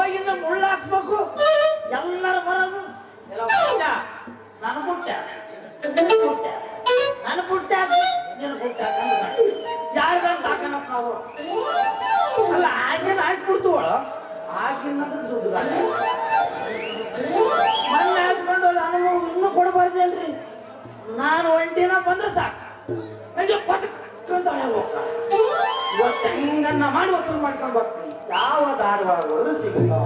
ಹೋಗಿ ನಮ್ಮ ಮುಳ್ಳು ಹಾಕ್ಸ್ಬೇಕು ಎಲ್ಲರೂ ಬರೋದು ಎಲ್ಲ ಪುಟ್ಟ ನಾನು ಪುಟ್ಟ ನೀನು ಪುಟ್ಟ ನಾನು ಪುಟ್ಟ ನೀನು ಪುಟ್ಟ ಯಾರಿಗಂತ ಹಾಕಣಪ್ಪ ನಾವು ಅಲ್ಲ ಆಗಿನ ಹಾಕ್ಬಿಡ್ತು ಆಗಿನ ದುಡ್ಡು ಗಾಡಿ ಮೊನ್ನೆ ಹಾಕ್ಕೊಂಡು ನಾನು ಇನ್ನೂ ಕೊಡಬಾರ್ದೇನ್ರಿ ನಾನು ಒಂಟಿನ ಬಂದ್ರೆ ಸಾಕು ಅಯ್ಯೋ ಪಟಕ್ ಹಳೆ ಹೋಗ್ತಾಳೆ ಇವತ್ತು ಹೆಂಗನ್ನ ಮಾಡಿ ವಸೂಲು ಮಾಡ್ಕೊಂಡು ಬರ್ತೀನಿ ಯಾವ ದಾರವಾಡ ಹೋದ್ರು ಸಿಗುತ್ತಾ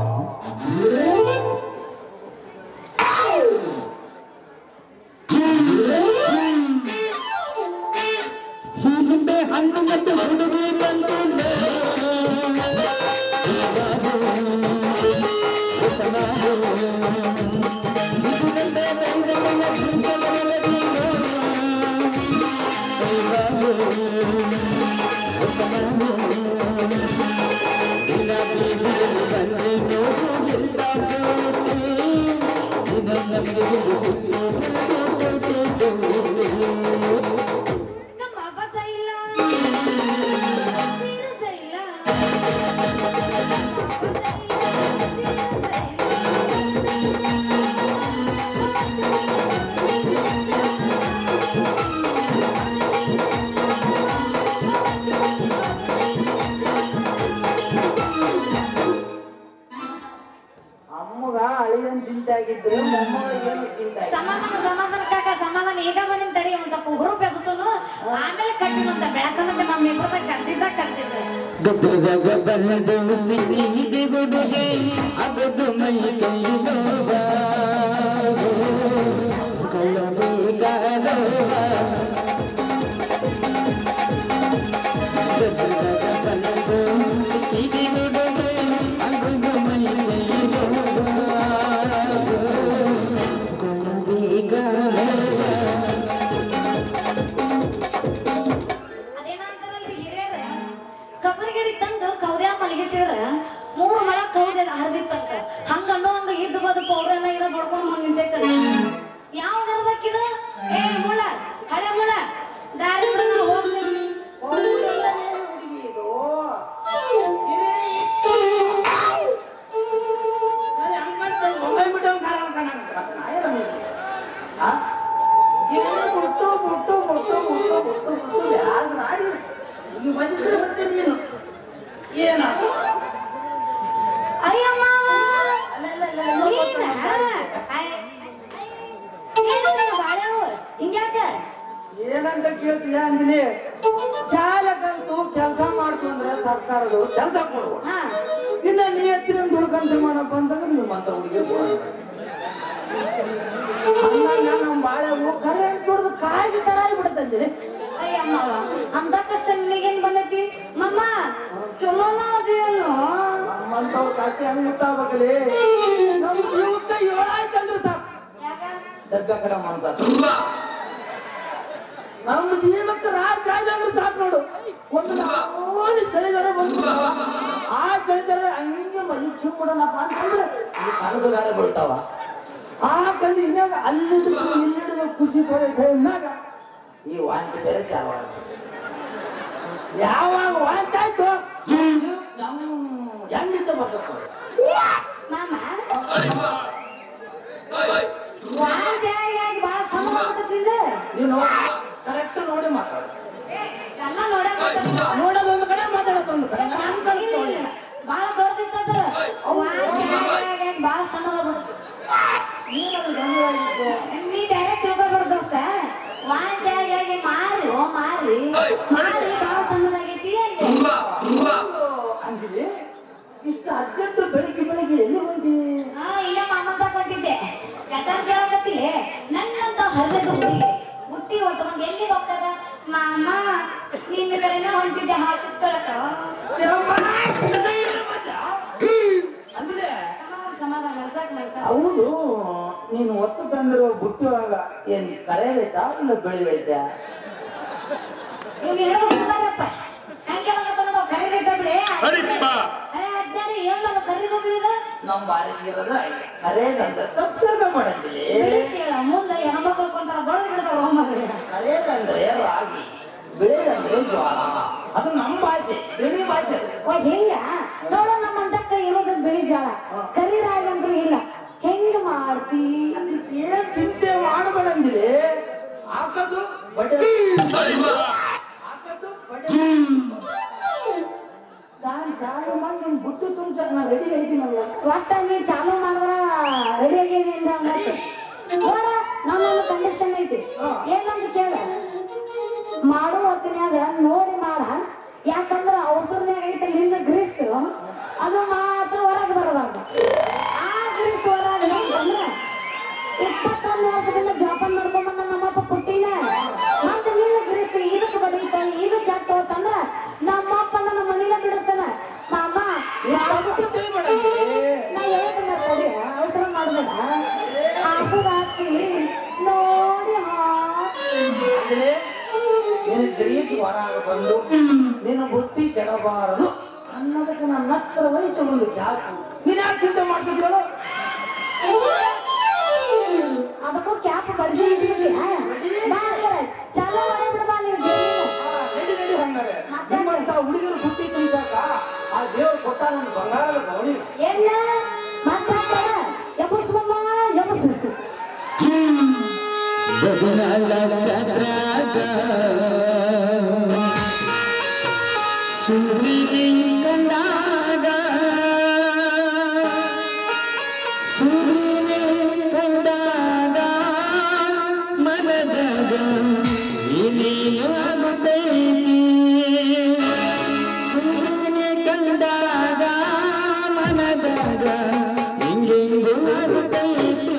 ಹೀಗೆ ಹಣ್ಣು ಮತ್ತು ಹುಡುಗಿ ಬಂದು ನಮ್ಮ ಅಬ್ಬಸ ಇಲ್ಲ ಸೀರಸ ಇಲ್ಲ ಅಮ್ಮಗ ಅಳಿಯನ್ ಚಿಂತೆ ಆಗಿದ್ರೆ ಮೊಮ್ಮಗ ಏನು ಚಿಂತೆ ಆಗಿಲ್ಲ ಸಮಾಧಾನ ಸಮಾಧಾನ ಕಾಕ ಸಮಾಧಾನ ಈಗ ಬಂದಿನ ತಡಿ ಒಂದ್ ಸ್ವಲ್ಪ ಹುರು ಬೆಬಸುನು ಆಮೇಲೆ ಕಟ್ಟಿನಂತ ಬೆಳಕನಂತ ನಮ್ಮ ಇಬ್ಬರದ ಕಟ್ಟಿದ್ದ ಕಟ್ಟಿದ್ರೆ ಗದ್ದಗ ಬಲ್ಲದು ಸಿಹಿಗೆ ಗುಡುಗೆ ಅಗದು ಮೈ ಕೈಲೋವ ಕಳ್ಳಬೇಕಾದವ ಗದ್ದಗ ಬಲ್ಲದು ಸಿಹಿಗೆ ಗುಡುಗೆ ಅಗದು ಮೈ ಕೈಲೋವ ಕೊಳ್ಳಬೇಕಾದವ ಅದೇನಂತಾರಲ್ರಿ ಹಿರಿಯರ ಕಬ್ಬರಿಗಡಿ ತಂದು ಕೌದ್ಯಾ ಮಲಗಿಸಿದ್ರ ಮೂರು ಮಳ ಕೌದ ಹರಿದಿತ್ತಂತ ಹಂಗ ಅನ್ನೋ ಹಂಗ ಇದ್ದ ಬದು ಪೌಡ್ರನ್ನ ಇದ ಬಡ್ಕೊಂಡ್ ಬಂದ್ ನಿಂತೈತ ಯಾವ್ದು ಇರ್ಬೇಕಿದು ಏ ಮುಳ ಹಳೆ ಮುಳ ದಾರಿ ಬಿಡು, ಹೋಗ್ಲಿ. ಹೌದಲ್ಲೇ ಹುಡುಗಿ ಇದು ಇದೇ ಇಟ್ಟು. ನಾನು ಹಂಗ್ ಮಾಡ್ತೇನೆ, ಮುಂಬೈ ಬಿಟ್ಟವ್ನ್ ಕಾರಣ ಕಾಣಂಗಿಲ್ಲ. ನಾ ಏನು ಮಾಡ್ಲಿ? ಆ? ಇದೇ ಬಿಟ್ಟು ಬಿಟ್ಟು ಬಿಟ್ಟು ಬಿಟ್ಟು ಬಿಟ್ಟು ಬಿಟ್ಟು ಬ್ಯಾಸ್ರ ಆಗಿ ಈಗ ಬಂದಿದ್ರೆ ಮತ್ತೆ ನೀನು ಏನ ಅಯ್ಯ ಮಾವ ಅಲ್ಲ ಅಲ್ಲ ಅಲ್ಲ ಇನ್ನೊಬ್ಬ ನೀನ? ಬರ್ತಾನೆ. ಅಯ್ಯ, ಏನು ನೀನು ಬಾಳೆವು? ಹಿಂಗ್ಯಾಕ ಏನಂತ ಕೇಳ್ತೀಯ ಅಂದಿನಿ ಶಾಲೆ ಕಲ್ತು ಕೆಲಸ ಮಾಡ್ತು ಅಂದ್ರೆ ಸರ್ಕಾರದವರು ಕೆಲಸ ಕೊಡುವ ಹಾ ಇನ್ನ ನೀ ಎತ್ತಿನ ದುಡ್ಕಂತ ಮಾಡಪ್ಪ ಅಂತಂದ್ರೆ ನಿಮ್ಮಂತ ಹುಡುಗಿ ಹಂಗಂಗ ನಮ್ಮ ಬಾಳೆ ಹೂ ಕರೆಂಟ್ ಹೊಡೆದು ಕಾಗಿ ತರ ಆಗ್ಬಿಡುತ್ತಂದಿನಿ ಅಯ್ಯ ಮಾವ ಅಂತ ಕಷ್ಟ ನಿನಗೇನ್ ಬಂದೈತಿ ಮಮ್ಮ ಚಲೋನ ಅದೇನು ನಮ್ಮಂತವ್ರ ಕಟ್ಟಿ ಹಂಗ ಇರ್ತಾಬೇಕಲಿ ನಮ್ಮ ಜೀವಕ್ಕ ಏಳಾಯ್ತಂದ್ರೆ ಸಾಕು ಯಾಕ ದಗ್ಗ ಕಡೆ ಮನ್ಸ ನಮ್ಮ ಜೀವಕ್ಕೆ ರಾತ್ರಿ ಆಯ್ತಂದ್ರೆ ಸಾಕು ನೋಡು ಒಂದು ಓಣಿ ಚಳಿಗಾಲ ಬಂದ್ಬಿಡ್ತಾವ ಆ ಚಳಿಗಾಲ ಹಂಗೆ ಮಳಿ ಚಿಮ್ಬಿಡೋಣಪ್ಪ ಅಂತಂದ್ರೆ ಈ ಕನಸುಗಾರ ಬೀಳ್ತಾವ ಆ ಕಂಡು ಇನ್ನಾಗ ಅಲ್ಲಿಟ್ಟು ಇಲ್ಲಿಡಿದ ಖುಷಿ ಪಡೋ ಟೈಮ್ನಾಗ ಈ ವಾಂತಿ ಬೇರೆ ಚಾವ ಯಾವಾಗ ವಾಂತಿ ಆಯ್ತು ನಮ್ಮ ಹೆಂಗಿತ್ತ ಬರ್ತದೆ ಮಾಮ ವಾಂತಿಯಾಗಿ ಬಾಳ ಸಮ ಆಗ್ಬಿಟ್ಟಿದೆ ನೀನು ಕರೆಕ್ಟ್ ನೋಡಿ ಮಾತಾಡು ಎಲ್ಲ ನೋಡಕ್ ನೋಡೋದೊಂದು ಕಡೆ ಮಾತಾಡೋದೊಂದು ಕಡೆ ನಾನು ಕಳ್ಸ್ಕೊಳ್ಳಿ ಬಾಳ ದೊಡ್ಡದಿತ್ತದ ವಾಂತಿಯಾಗಿ ಬಾಳ ಸಮ ಆಗ್ಬಿಡ್ತು ನೀನದು ಗಂಭೀರವಾಗಿತ್ತು. ನೀ ಬೇರೆ ತಿಳ್ಕೊಬಿಡು ದೋಸ್ತ ವಾಂತಿಯಾಗಿ ಮಾರಿ ಓ ಮಾರಿ ಮಾರಿ ಬಾಳ ಸಣ್ಣದಾಗೈತಿ ಅಂದೆ ಹೌದು, ಅಂಜಲಿ ಇಷ್ಟು ಅರ್ಜೆಂಟ್ ಬೆಳಿಗ್ಗೆ ಬೆಳಿಗ್ಗೆ ಎಲ್ಲಿ ಹೋಗಿ ಹಾ ಇಲ್ಲ ಮಾಮಂತ ಕೊಟ್ಟಿದ್ದೆ ಕಚಾರ್ ಕೇಳಕತ್ತಿಲ್ಲ ನನ್ನಂತ ಹರಿದ ಹುಡುಗಿ ಹುಟ್ಟಿ ಹೊತ್ಕೊಂಡು ಎಲ್ಲಿ ಹೋಗ್ತದ ಮಾಮ ನಿನ್ನ ಕಡೆನೇ ಹೊಂಟಿದ್ದೆ ಹಾಕಿಸ್ಕೊಳಕ ಅಂದ್ರೆ ಸಮಾಧಾನ ಸಮಾಧಾನ ನರ್ಸಾಕ್ ನರ್ಸಾಕ್ ಹೌದು ನೀನು ಒತ್ತು ತಂದಿರೋ ಬುಟ್ಟಿಯೊಳಗ ಏನ್ ಕರೆಯಲೈತಾ ಇಲ್ಲ ಬೆಳಿವೈತಾ ಇವ್ನು ಹೇಳೋ ಬಿಡ್ತಾರಪ್ಪ ಹೆಂಗೆ ಹೇಳಕತ್ತಾನೋ ಕರಿದಿದ್ದಬ್ಲೆ ಅರೆ ಅಜ್ಜಾರಿ ಹೇಳಲ್ಲ ಕರಿದಿದ್ದ ನಮ್ ಬಾರಿಸಿರೋದು ಕರೆಯದಂದ್ರೆ ತಪ್ಪು ಮಾಡಂಗಿಲ್ಲ ಹೇಳ ಮುಂದೆ ಹೆಣ್ಮಕ್ಳು ಕೊಂತಾರ ಬಡದು ಬಿಡ್ತಾರ ಹೋಗ್ಮಕ್ಳು ಕರೆಯದಂದ್ರೆ ರಾಗಿ ಬೆಳೆದಂದ್ರೆ ಜ್ವಾಳ ಅದು ನಮ್ಮ ಭಾಷೆ ಬಿಳಿ ಭಾಷೆ ಅದು. ಓ ಹಿಂಗ ನೋಡು ನಮ್ಮ ಅಂತಕ್ಕ ಇರೋದು ಬಿಳಿ ಜೋಳ ಹಾಕತ್ತು ಬಡ್ಡೆ ನಾನ್ ಚಾಲು ಮಾಡಿ ನಿನ್ ಬುಟ್ಟಿ ತುಂಬ್ಸಕ್ ನಾ ರೆಡಿ ಐತೀನಲ್ಲ ಒಟ್ಟ ನೀನ್ ಚಾಲು ಮಾಡಿದ್ರ ರೆಡಿ ಆಗಿದೆಯಿಂದ ನೋಡ ನನ್ನೊಂದು ಕಂಡೀಷನ್ ಐತಿ ಏನಂತ ಕೇಳ ಮಾಡು ಹೊತ್ತಿನ್ಯಾಗ ನೋಡಿ ಮಾಡ ಯಾಕಂದ್ರ ಅವಸರನ್ಯಾಗ ಐತೆ ನಿನ್ನ ಗ್ರೀಸ್ ಅದು ಮಾತ್ರ ಹೊರಗೆ ಬರಬಾರ್ದು ಆ ಗ್ರೀಸ್ ಹೊರಗೆ ಅಂತಂದ್ರ ಇಪ್ಪತ್ತೊಂದು ವರ್ಷದಿಂದ ಜೋಪಾನ ಮಾಡ್ಕೊಂಬಂದ ನಮ್ಮಪ್ಪ ಪುಟ್ಟಿನ ಮತ್ತೆ ನಿನ್ನ ಗ್ರೀಸ್ ಇದಕ್ಕೆ ಬದೀತ ಇದಕ್ಕೆ ಯಾಕೆ ಹೋತಂದ್ರ ನಮ್ಮಪ್ಪ ನನ್ನ ಮನೆಗೆ ಬಿಡಿಸ್ತಾನ ಮಾಮ ಯಾರು ಬುಟ್ಟಿ ಮಾಡಂಗಿಲ್ಲ ನಾ ಹೇಳ್ತೇನೆ ತಡಿ, ಅವಸರ ಮಾಡ್ಬೇಡ ಹಾಕುದ್ ಹಾಕ್ತೀನಿ ನೋಡಿ ಅಂದ್ರೆ ನಿನ್ನ ಗ್ರೀಸ್ ಹೊರಗ ಬಂದು ನಿನ್ನ ಬುಟ್ಟಿ ಕೆಡಬಾರದು ಅನ್ನೋದಕ್ಕೆ ನನ್ನ ಹತ್ರ ಹೋಯ್ತು ಒಂದು ಕ್ಯಾಪು ನೀನ್ ಯಾಕೆ ಚಿಂತೆ ಮಾಡ್ತಿದ್ಯೋ ಅದಕ್ಕೂ ಕ್ಯಾಪ್ ಬಡಿಸಿ ಇಟ್ಬಿಟ್ಟಿಯಾ ಬಾ ಹಂಗಾರೆ, ಚಾಲು ಮಾಡೇ ಬಿಡಬಾ ನೀವು ಜೀವನ. ರೆಡಿ ರೆಡಿ ಹಂಗಾರೆ ಮತ್ತೆ? ನಿಮ್ಮಂತ ಹುಡುಗರು ಬುಟ್ಟಿ ತುಂಬಿಸಾಕ ಆ ದೇವ್ರು ಕೊಟ್ಟ ನಮ್ಗೆ ಬಂಗಾರದ ಗೌಡಿ ಏನ ಮಾತಾಡ್ತಾರ ಎಬ್ಬಸ್ಬಮ್ಮ ಎಬ್ಬಸ್ ಗಗನಲ ಚಂದ್ರಾಗ ಸೂರ್ಯಲಿಂಗನಾಗ ಸೂರ್ಯಲಿಂಗನಾಗ ಮನದಾಗ ಇನೇನು ಆಗುತ್ತೈತಿ ಸೂರ್ಯ ಕಂಡಾಗ ಮನದಾಗ ಹಿಂಗೆಂಗು ಆಗುತ್ತೈತಿ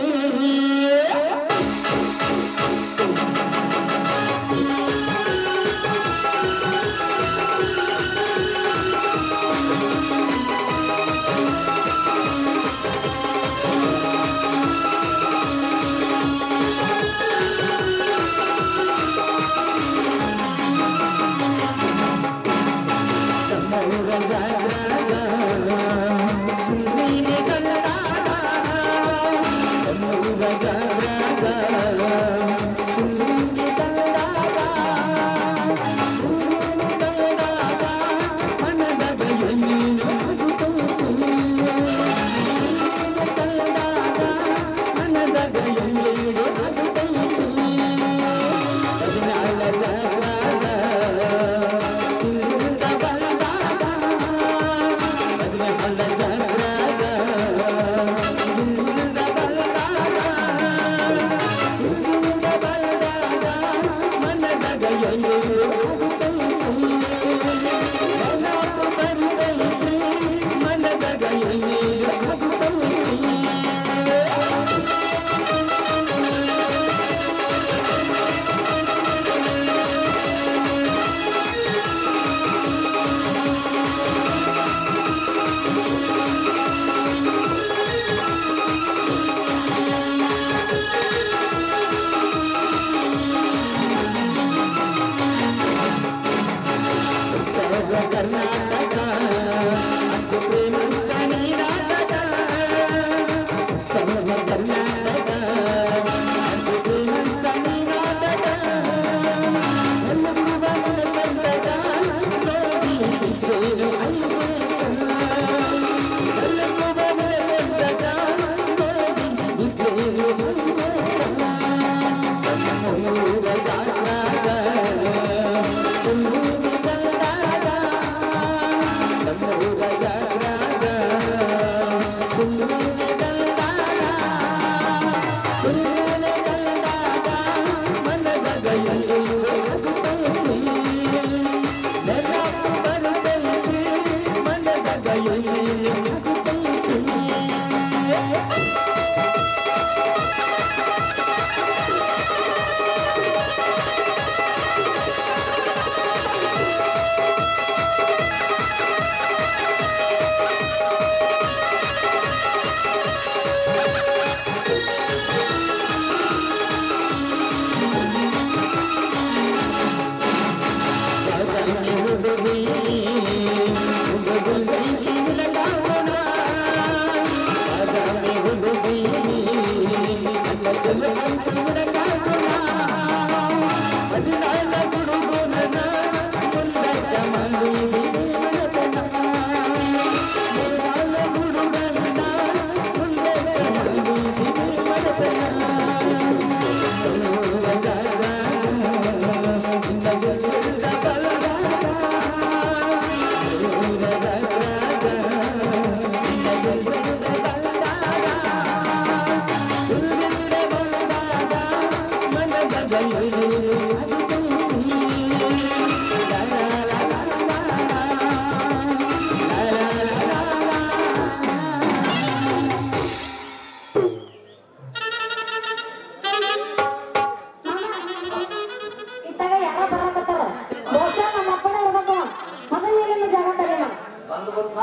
Thank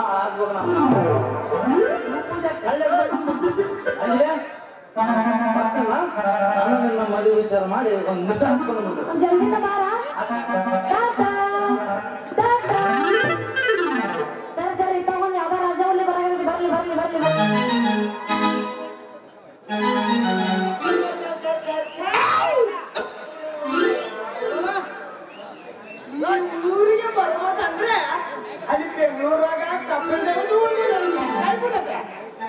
ಆಗ್ಬೋದು ನಾವು ಪೂಜೆ ಕಳ್ಳ ಅಲ್ಲೇ ಬರ್ತಲ್ಲ ನಾನು ನಿನ್ನ ಮದುವೆ ವಿಚಾರ ಮಾಡಿ ಒಂದು ಮುದ್ದೆ ಹಾಕ್ಕೊಂಡು ಬಂದೆ ಜಲ್ದಿನ ಬಾರ ಟಾಟಾ ಟಾಟಾ ಸರಿ ಸರಿ ತಗೊಂಡು ಯಾವ್ದೋ ರಾಜವಲ್ಲಿ ಬರಾಗಿದೆ ಬರ್ಲಿ ಬರ್ಲಿ ಬರ್ಲಿ ಬರ್ಲಿ ಊರಿಗೆ ಬರ್ಬೇಕಂದ್ರೆ ಅಲ್ಲಿ ಬೆಂಗಳೂರಾಗ ಕಪ್ಪಂದು ಆಗ್ಬಿಡತ್ತೆ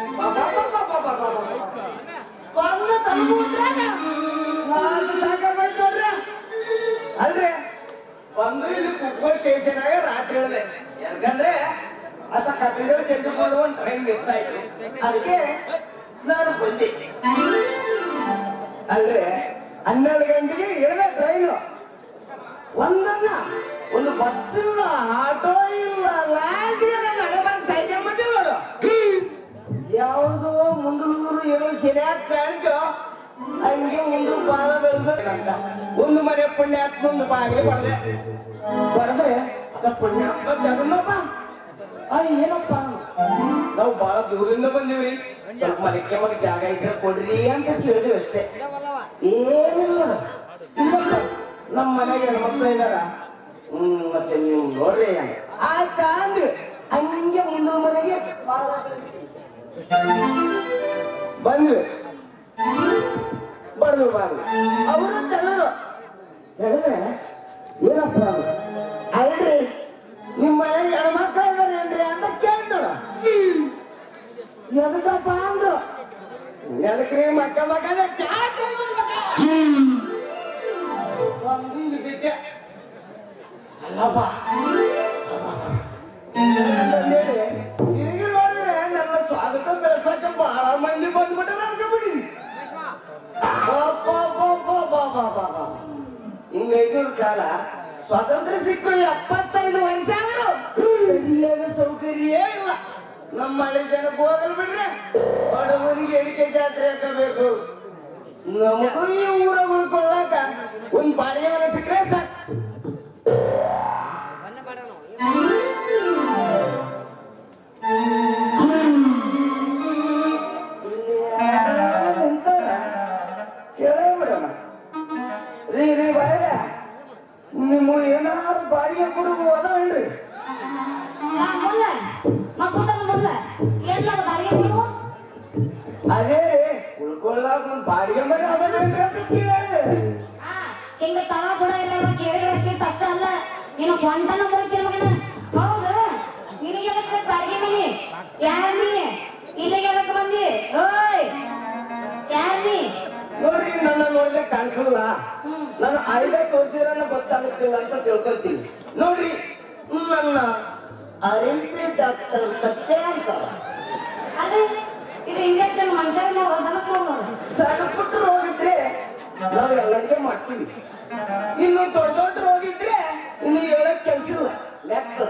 ಬಂದ ತಲುಪುದ್ರಾಗ ನಾಲ್ಕು ಸಾಕಾಗೋಯ್ತು ನೋಡ್ರಿ ಅಲ್ರಿ ಬಂದು ಇಲ್ಲಿ ಕುಕ್ಕೋ ಸ್ಟೇಷನ್ ಆಗ ರಾತ್ರಿ ಹೇಳಿದೆ ಯಾಕಂದ್ರೆ ಅದ ಕಪಿಲ್ ಚಂದ್ರಪುರ ಒಂದು ಟ್ರೈನ್ ಮಿಸ್ ಆಯ್ತು ಅದಕ್ಕೆ ನಾನು ಬಂದೆ ಅಲ್ರಿ ಹನ್ನೆರಡು ಗಂಟೆಗೆ ಇಳಿದ ಟ್ರೈನು ಒಂದನ್ನ ಒಂದು ಬಸ್ ಇಲ್ಲ ಆಟೋ ಇಲ್ಲ ಲಾಂಚ್ ಇಲ್ಲ ಮನೆ ಬಂದು ಸೈಕಲ್ ಬಂದಿಲ್ಲ ನೋಡು ಯಾವುದೋ ಮುಂದೂರು ಏನೋ ಸಿರಿಯಾದ ಪ್ಯಾಂಟ್ ಹಂಗೆ ಮುಂದೆ ಬಾಳ ಬೆಳೆದಂತ ಒಂದು ಮನೆ ಪುಣ್ಯಾತ್ಮ ಒಂದು ಬಾಗಿಲು ಬರದೆ ಬರದ್ರೆ ಅದ ಪುಣ್ಯಾತ್ಮ ಜಗನ್ನಪ್ಪ ಆ ಏನಪ್ಪ ನಾವು ಬಹಳ ದೂರಿಂದ ಬಂದಿವ್ರಿ ಸ್ವಲ್ಪ ಮಲಿಕೆ ಮಗ ಜಾಗ ಇದ್ರೆ ಕೊಡ್ರಿ ಅಂತ ಕೇಳಿದ್ವಿ ಅಷ್ಟೇ ಏನಿಲ್ಲ ಇಲ್ಲಪ್ಪ, ನಮ್ಮ ಮನೆಗೆ ಹೆಣ್ಮಕ್ಳು ಇದಾರ ಹ್ಮ್ ಮತ್ತೆ ನೀವು ನೋಡ್ರಿ ಆಯ್ತಾ ಅಂದ್ವಿ ಹಂಗೆ ಮುಂದಿನ ಮನೆಗೆ ಪಾದ ಬೆಳೆಸಿ. ಬಂದ್ವಿ ಬಡ್ದು ಬಂದ್ವಿ ಅವರು ತೆಗೆದ್ರು ತೆಗೆದ್ರೆ ಏನಪ್ಪ ಅದು? ಅಲ್ರಿ ನಿಮ್ಮ ಮನೆಗೆ ಹೆಣ್ಮಕ್ಳು ಇದಾರೇನ್ರಿ ಅಂತ ಕೇಳ್ತಾಳ ಎದಕ್ಕಪ್ಪ ಅಂದ್ರು ಎದಕ್ರಿ ಮಕ್ಕ ಮಕ್ಕಳ ಚಾಟ್ ಒಂದು ಇಲ್ಲಿ ಬಿದ್ದೆ ಅಲ್ಲಪ್ಪ ಅಂತಂದೇಳಿ ತಿರುಗಿ ನೋಡಿದ್ರೆ ನನ್ನ ಸ್ವಾಗತ ಬೆಳೆಸಕ್ಕೆ ಬಹಳ ಮಂದಿ ಬಂದ್ಬಿಟ್ಟು ಅನ್ಕೊಂಬಿಡಿ ಹಿಂಗೈದು ಕಾಲ ಸ್ವಾತಂತ್ರ್ಯ ಸಿಕ್ಕು ಎಪ್ಪತ್ತೈದು ವರ್ಷ ಆದ್ರು ಸರಿಯಾದ ಸೌಕರ್ಯ ಇಲ್ಲ ನಮ್ಮ ಮನೆ ಜನ ಹೋಗಲ್ ಬಿಡ್ರೆ ಬಡವರಿಗೆ ಎಡಿಕೆ ಜಾತ್ರೆ ಹಾಕಬೇಕು ನಮಗೂ ಈ ಊರ ಉಳ್ಕೊಳ್ಳಾಕ ಒಂದ್ ಬಾಡಿಗೆ ಮನೆ ಸಿಕ್ಕರೆ ಸಾಕು ಕೇಳೇ ಬಿಡೋಣ ರೀ ರೀ ಬರಗ ನಿಮ್ಮ ಏನಾದ್ರು ಬಾಡಿಗೆ ಕೊಡುವ ಅದಾವೇನ್ರಿ ಆ, ಮುಲ್ಲ ಮಸೂದನ ಮುಲ್ಲ ಏನ್ಲದ ಬಾಡಿಗೆ ನೀವು ಅದೇ ರೀ ಉಳ್ಕೊಳ್ಳಾಕ ಒಂದ್ ಬಾಡಿಗೆ ಮನೆ ಅದಾವೇನ್ರಿ ಅಂತ ಕೇಳಿದೆ ಆ, ಹಿಂಗ ತಳ ಬುಡ ಎಲ್ಲ ಕೇಳಿದ್ರೆ ಸಿಟ್ ಅಷ್ಟ ಅಲ್ಲ ನೀನು ಸ್ವಂತನ ಬರುತ್ತೀರ ಮಗನ ಹೌದು ನಿನಗೆ ಎದಕ್ ಬೇಕು ಬಾಡಿಗೆ ಮನಿ ಯಾರ್ ನೀ ಇಲ್ಲಿಗೆ ಎದಕ್ ಬಂದಿ ಓಯ್ ಯಾರ್ ನೀ ನೋಡ್ರಿ ನನ್ನ ನೋಡಿದ್ರೆ ಕಾಣಿಸಲ್ಲ ನಾನು ಐದೇ ತೋರಿಸಿದ್ರೆ ಗೊತ್ತಾಗುತ್ತಿಲ್ಲ ಅಂತ ತಿಳ್ಕೊತೀನಿ ನೋಡ್ರಿ ನನ್ನ ಅರೆಂಪಿ ಡಾಕ್ಟರ್ ಸತ್ಯ ಅಂತ ಅದೇ ಇದು ಇಂಜೆಕ್ಷನ್ ಮನುಷ್ಯರ ನೋಡೋದು ದನಕ್ಕೆ ನೋಡೋದು ಸಣ್ಣ ಪುಟ್ಟ ರೋಗ ಇದ್ರೆ ನಾವು ಎಲ್ಲರಿಗೆ ಮಾಡ್ತೀವಿ ಇನ್ನು ದೊಡ್ಡ ದೊಡ್ಡ ರೋಗ ಇದ್ರೆ ಇನ್ನು ಹೇಳಕ್ ಕೆಲ್ಸ ಇಲ್ಲ ಲೆಕ್ಕ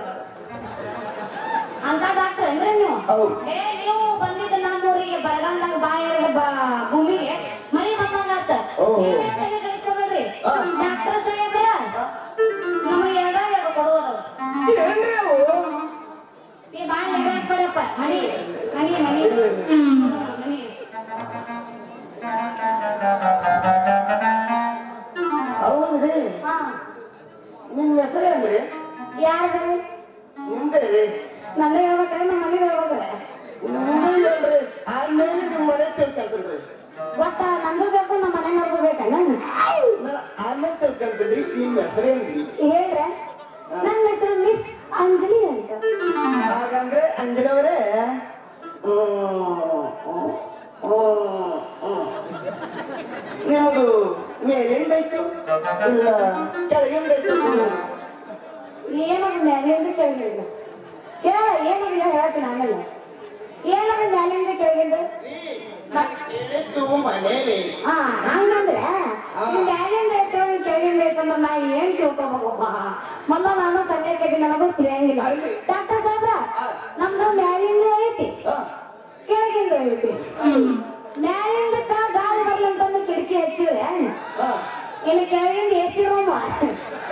ಅಂತ ಡಾಕ್ಟರ್ ಅಂದ್ರೆ ನೀವು ಹೌದು. ಏ ನೀವು ಬಂದಿದ್ದ ನಮ್ಮೂರಿಗೆ ಬರಗಾಲದಾಗ ಬಾಯಿಗೆ ಭೂಮಿಗೆ ಮಳಿ ಬಂದಂಗಾತ ಓಹೋ. ನೀವೇನ್ ತಲೆ ಕೆಡಿಸ್ಕೊಬೇಡ್ರಿ ಹಾ. ಡಾಕ್ಟರ್ ಸಾಹೇಬ್ರ ನಮಗೆ ಎರಡ ಎರಡು ಕೊಡುವುದು ಏನ್ರಿ ಅವು ನೀ ಬಾಳ ನೆಗಡಿಸ್ಬೇಡಪ್ಪ ಮನಿ ಮನಿ ಮನಿ ಮನಿ ಹೌದ್ರಿ ಹಾ ನಿಮ್ ಹೆಸರೇನ್ರಿ ಯಾರ್ದು ನಿಮ್ದೇ ರೀ ನನ್ನ ಹೇಳ್ಬೇಕ್ರೆ ನಮ್ಮ ಮನೆ ಹೇಳ್ಬೇಕ್ರೆ ನಿಮ್ದು ಹೇಳ್ರಿ ಆಮೇಲೆ ನಿಮ್ ಮನೆ ತಿಳ್ಕೊಂತೀನ್ರಿ ಒಟ್ಟ ನಂದು ಬೇಕು ನಮ್ಮ ಮನೆ ನೋಡ್ದು ಬೇಕಣ್ಣ ನಾನು ಆಮೇಲೆ ತಿಳ್ಕೊಂತೀನಿ ನಿಮ್ ಹೆಸರೇನ್ರಿ ಹೇಳ್ರೆ ನನ್ನ ಹೆಸರು ಮಿಸ್ ಅಂಜಲಿ ಅಂತ ಹಾಗಂದ್ರೆ ಅಂಜನವರೇ ನಿಮ್ಮದು ಮೇಲಿಂದಾಯ್ತು ಇಲ್ಲ ಕೆಳಗಿಂದಾಯ್ತು ಏನದು ಮ್ಯಾಲಿಂದ ಕೆಳಗಿಂದ ಹೇಳ ಏನದು ಹೇಳ್ತೀನಿ ಆಮೇಲೆ ಏನದು ಮ್ಯಾಲಿಂದ ಕೆಳಗಿಂದ ನಾನು ಕೇಳಿದ್ದು ಮನೇಲಿ ಹಾ ಹಂಗಂದ್ರೆ ಈ ಮ್ಯಾಲಿಂದ ಐತೋ ಈ ಕೆಳಗಿಂದ ಐತೋ ಅಂತ ನಾ ಏನ್ ತಿಳ್ಕೊಬೇಕಪ್ಪ ಮೊದಲ ನಾನು ಸಂಗತಿ ನನಗೂ ತಿಳಿಯಂಗಿಲ್ಲ ಅಲ್ಲಿ. ಡಾಕ್ಟರ್ ಸಾಹೇಬ್ರ ನಮ್ದು ಮ್ಯಾಲಿಂದ ಐತಿ ಹಾ, ಕೆಳಗಿಂದ ಐತಿ ಮ್ಯಾಲಿಂದಕ್ಕ ಗಾಳಿ ಬರ್ಲಂತಂದು ಕಿಟಕಿ ಹಚ್ಚಿದ್ರೆ ಹಾ, ಇನ್ನು ಕೆಳಗಿಂದ ಎಸಿ ರೂಮ್ ಹಾ.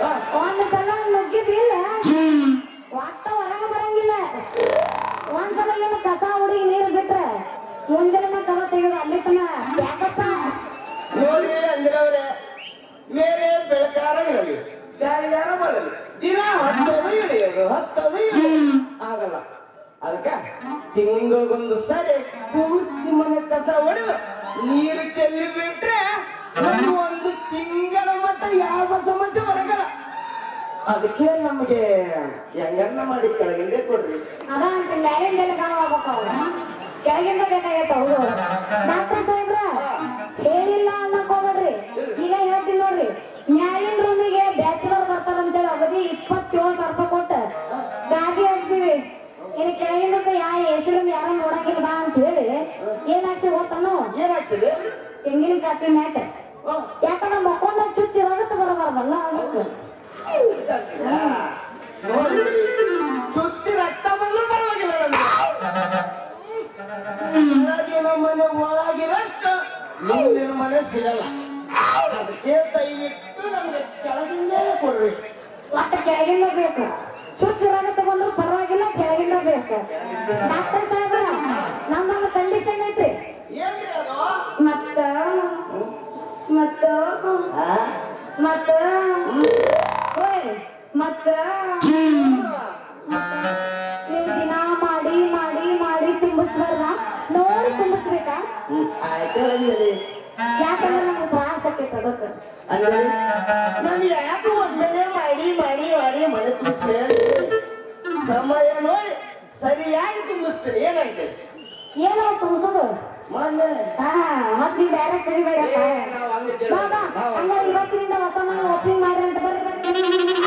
哦 ಒಂದ್ ಸಲ ನುಗ್ಗಿದ್ರಿಲ್ಲ ಒಟ್ಟ ಹೊರಗ ಬರಂಗಿಲ್ಲ 哎 ಹೌದು ನೀ ಬಾಳ ನೆಗಡಿಸ್ಬೇಡಪ್ಪ ಮನಿ ಮನಿ ಮುಂಜಾನೆ ಕದ ತೆಗೆದು ಅಲ್ಲಿ ತನ ಯಾಕಪ್ಪ ನೋಡ್ರಿ ಅಂದಿರವ್ರೆ ಮೇಲೆ ಬೆಳಕಾರ ಇರಲಿ ಗಾಳಿಗಾರ ಬರಲಿ ದಿನ ಹತ್ತದು ಇಳಿಯೋದು ಹತ್ತದು ಇಳಿಯೋದು ಆಗಲ್ಲ ಅದಕ್ಕ ತಿಂಗಳಿಗೊಂದು ಸರಿ ಪೂರ್ತಿ ಮನೆ ಕಸ ಹೊಡೆದು ನೀರು ಚೆಲ್ಲಿ ಬಿಟ್ರೆ ನಮ್ಗೆ ಒಂದು ತಿಂಗಳ ಮಟ್ಟ ಯಾವ ಸಮಸ್ಯೆ ಬರಗಲ್ಲ ಅದಕ್ಕೆ ನಮಗೆ ಹೆಂಗನ್ನ ಮಾಡಿ ಕೆಳಗಿಂದೇ ಕೊಡ್ರಿ ಅದ ಅಂತ ಮ್ಯಾಲಿಂದ ಕಾಣಬೇಕು ಅವ್ರು ಕೆಳಗಿಂದ ಬೇಕಾಗೈತೆ ಹೌದು ಡಾಕ್ಟರ್ ಸಾಹೇಬ್ರ ಹೇಳಿಲ್ಲ ಅನ್ನಕ್ ಹೋಗ್ಬೇಡ್ರಿ ಈಗ ಹೇಳ್ತೀನಿ ನೋಡ್ರಿ ಮ್ಯಾಲಿನ ರೂಮಿಗೆ ಬ್ಯಾಚುಲರ್ ಬರ್ತಾರಂತೇಳಿ ಅವಧಿ ಇಪ್ಪತ್ತೇಳು ಸಾವಿರ ರೂಪಾಯಿ ಕೊಟ್ಟು ಗಾಡಿ ಹಾಕ್ಸಿವಿ ಇನ್ನು ಕೆಳಗಿಂದಕ್ಕೆ ಯಾ ಹೆಸರು ಯಾರು ನೋಡಂಗಿಲ್ಲ ಬಾ ಅಂತ ಹೇಳಿ ಏನ್ ಹಾಕ್ಸಿ ಗೊತ್ತಾನು ಏನಾಗ್ತದೆ ತೆಂಗಿನ ಕಾಪಿ ಮ್ಯಾಟ್ ಯಾಕಂದ್ರೆ ಮಕ್ಕೊಂಡ ಚುಚ್ಚಿ ರಗತ್ತು ಬರಬಾರ್ದಲ್ಲ ಅದಕ್ಕೆ ನೋಡ್ರಿ ಚುಚ್ಚಿ ರಕ್ತ ಬಂದ್ರು ಪರವಾಗಿಲ್ಲ ನಮ್ಗೆ ಒಳಗಿನ ಮನೆ ಒಳಗಿರಷ್ಟು ಮುಂದಿನ ಮನೆ ಸಿಗಲ್ಲ ಅದಕ್ಕೆ ದಯವಿಟ್ಟು ನಮ್ಗೆ ಕೆಳಗಿಂದೇ ಕೊಡ್ರಿ ಒಟ್ಟ ಕೆಳಗಿಂದ ಬೇಕು ಸುತ್ತ ರಗತ ಬಂದ್ರು ಪರವಾಗಿಲ್ಲ ಕೆಳಗಿಂದ ಬೇಕು ಡಾಕ್ಟರ್ ಸಾಹೇಬ್ರ ನಮ್ದೊಂದು ಕಂಡೀಷನ್ ಐತ್ರಿ ಏನ್ರಿ ಅದು ಮತ್ತ ಮತ್ತ ಮತ್ತ ಓಯ್ ಮತ್ತ ನೀವು ದಿನ ಮಾಡಿ ಮಾಡಿ ಮಾಡಿ ತುಂಬಿಸ್ಬಾರ್ದ ನೋಡಿ ತುಂಬಿಸ್ಬೇಕಾ ಆಯ್ತು ಅಂಜಲಿ ಯಾಕಂದ್ರೆ ನಮ್ಗೆ ತ್ರಾಸ ಆಕೈತೆ ಅದಕ್ಕೆ ಅಂಜಲಿ ನಾನು ಯಾಕೆ ಒಮ್ಮೆಲೆ ಮಾಡಿ ಮಾಡಿ ಮಾಡಿ ಮನೆ ತುಂಬಿಸ್ರೆ ಸಮಯ ನೋಡಿ ಸರಿಯಾಗಿ ತುಂಬಿಸ್ತೀನಿ ಏನಂತೆ ಏನೋ ತುಂಬಿಸೋದು ಮೊನ್ನೆ ಹಾ ಮತ್ ನೀವ್ ಬೇರೆ ಕರಿಬೇಡಪ್ಪ ಏ, ನಾವ್ ಹಂಗೆ ಕೇಳೋದು. ಬಾ, ಬಾ. ನಾವ್ ಹಂಗಾರೆ ಇವತ್ತಿನಿಂದ ಹೊಸ ಮನೆ ಓಪನಿಂಗ್ ಮಾಡ್ರಿ ಅಂತ ಬರ್ರಿ ಬರ್ರಿ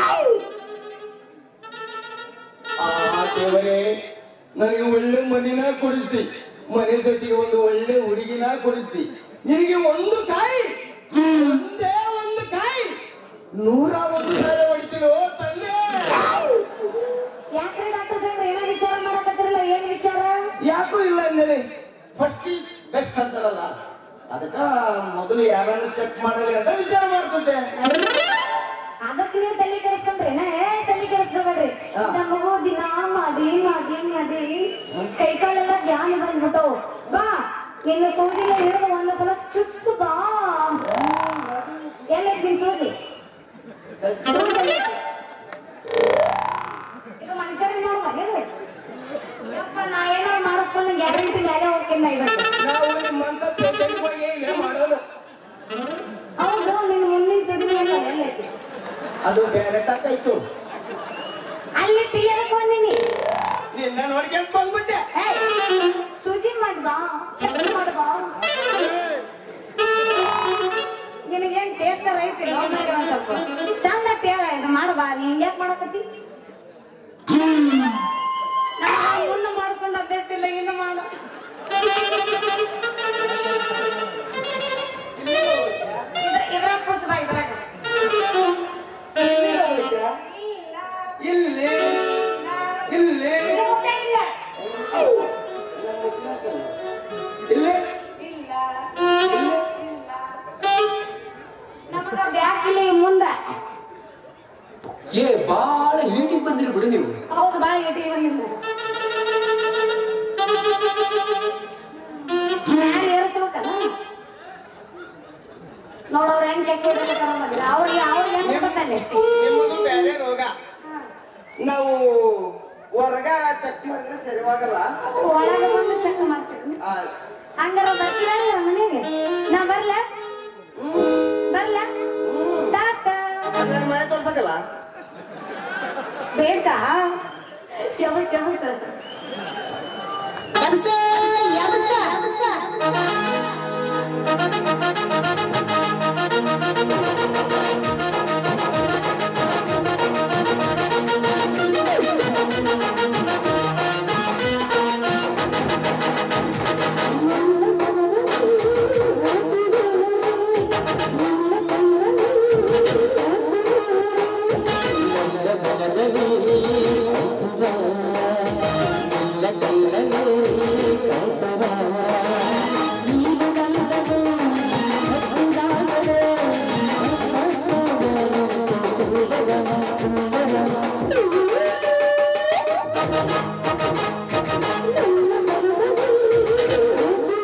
ಆ ದೇವರೇ ನನಗೆ ಒಳ್ಳೆ ಮನಿನ ಕೊಡಿಸ್ತಿ ಮನೆ ಜೊತೆಗೆ ಒಂದು ಒಳ್ಳೆ ಹುಡುಗಿನ ಕೊಡಿಸ್ತಿ ನಿನಗೆ ಒಂದು ಕಾಯಿ ಒಂದೇ ಒಂದು ಕಾಯಿ ನೂರ ಒಂದು ಸಾರಿ ಹೊಡಿತೀನೋ ತಂದೆ ಯಾಕ್ರಿ ಡಾಕ್ಟರ್ ಸಾಹೇಬ್ರ ಏನೋ ವಿಚಾರ ಮಾಡಕತ್ತಿರಲ್ಲ ಏನ್ ವಿಚಾರ ಯಾಕೂ ಇಲ್ಲ ಅಂದೇನೆ ಫಸ್ಟ್ ಬೆಸ್ಟ್ ಅಂತಾರಲ್ಲ ಅದಕ್ಕ ಮೊದಲು ಯಾರನ್ನು ಚೆಕ್ ಮಾಡಲಿ ಅಂತ ವಿಚಾರ ಮಾಡ್ಕೊಂಡೆ ಅದಕ್ಕೆ ನೀವು ತಲೆ ಕೆಡಿಸ್ಕೊಂಡ್ರಿ ಏ ತಲೆ ಕೆಡಿಸ್ಕೋಬೇಡ್ರಿ ಹಾ. ನಮಗೂ ದಿನ ಮಾಡಿ ಮಾಡಿ ಮಾಡಿ ಕೈ ಕಾಲೆಲ್ಲ ಜ್ಞಾನ ಬಂದ್ಬಿಟ್ಟವು ಬಾ ನಿನ್ನ ಸೂಜಿನ ಹಿಡಿದು ಒಂದ್ ಸಲ ಚುಚ್ಚು ಬಾ ಎಲ್ಲೈತಿ ನಿನ್ ಸೂಜಿ ಸೂಜಿ ಎಲ್ಲೈತಿ? ಇದು ಮನುಷ್ಯರಿಗೆ ಮಾಡುವ ಏನು ಯಪ್ಪ ನಾ ಏನಾರ ಮಾಡಿಸ್ಕೊಂಡು ಗ್ಯಾರಂಟಿ ಮೇಲೆ ಹೋಗ್ತೀನಿ ಇವತ್ತು ನಾವು ನಿಮ್ಮಂತ ಪೇಷಂಟ್ಗಳಿಗೆ ಇಲ್ಲೇ ಮಾಡೋದು ಹೌದು ನಿನ್ ಮುಂದಿನ ಚುಡಿ ಎಲ್ಲ ಎಲ್ಲೈತಿ ಅದು ಬೇರೆ ತಕ್ಕಾಯ್ತು ಅಲ್ಲಿ ಟಿಯದಕ್ಕೆ ಬಂದಿನಿ ನಿನ್ನ ನೋಡ್ಕೊಂಡ್ ಬಂದ್ಬಿಟ್ಟೆ ಏಯ್, ಸೂಜಿ ಮಾಡ್ಬಾ ಚೆಕ್ ಮಾಡ್ಬಾ ನಿನಗೇನ್ ಟೇಸ್ಟ್ ಐತಿ ನೋಡಿ ಒಂದ್ ಸ್ವಲ್ಪ ಚಂದ ಟೇಗ ಇದು ಮಾಡ್ಬಾ ನೀ ಹಿಂಗ್ಯಾಕ್ ಮಾಡಕತ್ತಿ ನಮ್ಗೆ ಮುನ್ನ ಮಾಡ್ಕೊಂಡ್ ಅಭ್ಯಾಸ ಇಲ್ಲ ಇನ್ನು ಮಾಡ ಇದ್ರಾಗ ಕೂರ್ಸ್ಬಾ ಇದ್ರಾಗ ಇಲ್ಲ ಇಲ್ಲಿ ಇಲ್ಲಿ ಇದು ಊಟ ಇಲ್ಲ ಇಲ್ಲಿ ಇಲ್ಲ ಇಲ್ಲ ನಮಗ ಬ್ಯಾಕಿಲ್ಲ ಈ ಮುಂದ ಏ ಬಾಳ ಹೀಟಿಗೆ ಬಂದಿರಿ ಬಿಡು ನೀವು ಹೌದು ಬಾಳ ಇಟಿ ಬಂದಿಲ್ಲ ಮ್ಯಾಲ ಏರಿಸ್ಬೇಕಲ್ಲ ನೋಡವ್ರ ಹೆಂಗ್ ಚೆಕ್ ಹೊಡಿಬೇಕಾರ ಅವ್ರಿಗೆ ಅವ್ರಿಗೆ ಹೆಂಗ್ ಗೊತ್ತಲ್ಲಿ ನಿಮ್ಮದು ಬೇರೆ ರೋಗ ನಾವು ಹೊರಗ ಚೆಕ್ ಮಾಡಿದ್ರೆ ಸರಿವಾಗಲ್ಲ ಒಳಗೆ ಬಂದು ಚೆಕ್ ಮಾಡ್ತೀವಿ ಆ, ಹಂಗಾರ ಬರ್ತೀರ ಮನೆಗೆ ನಾ ಬರ್ಲ ಬರ್ಲ ಡಾಕ್ಟರ್ ನನ್ನ ಮನೆ ತೋರ್ಸಕಲ್ಲ ಬೇಕಾ ಯಮಸ್ ಯಮಸ್ Thank you.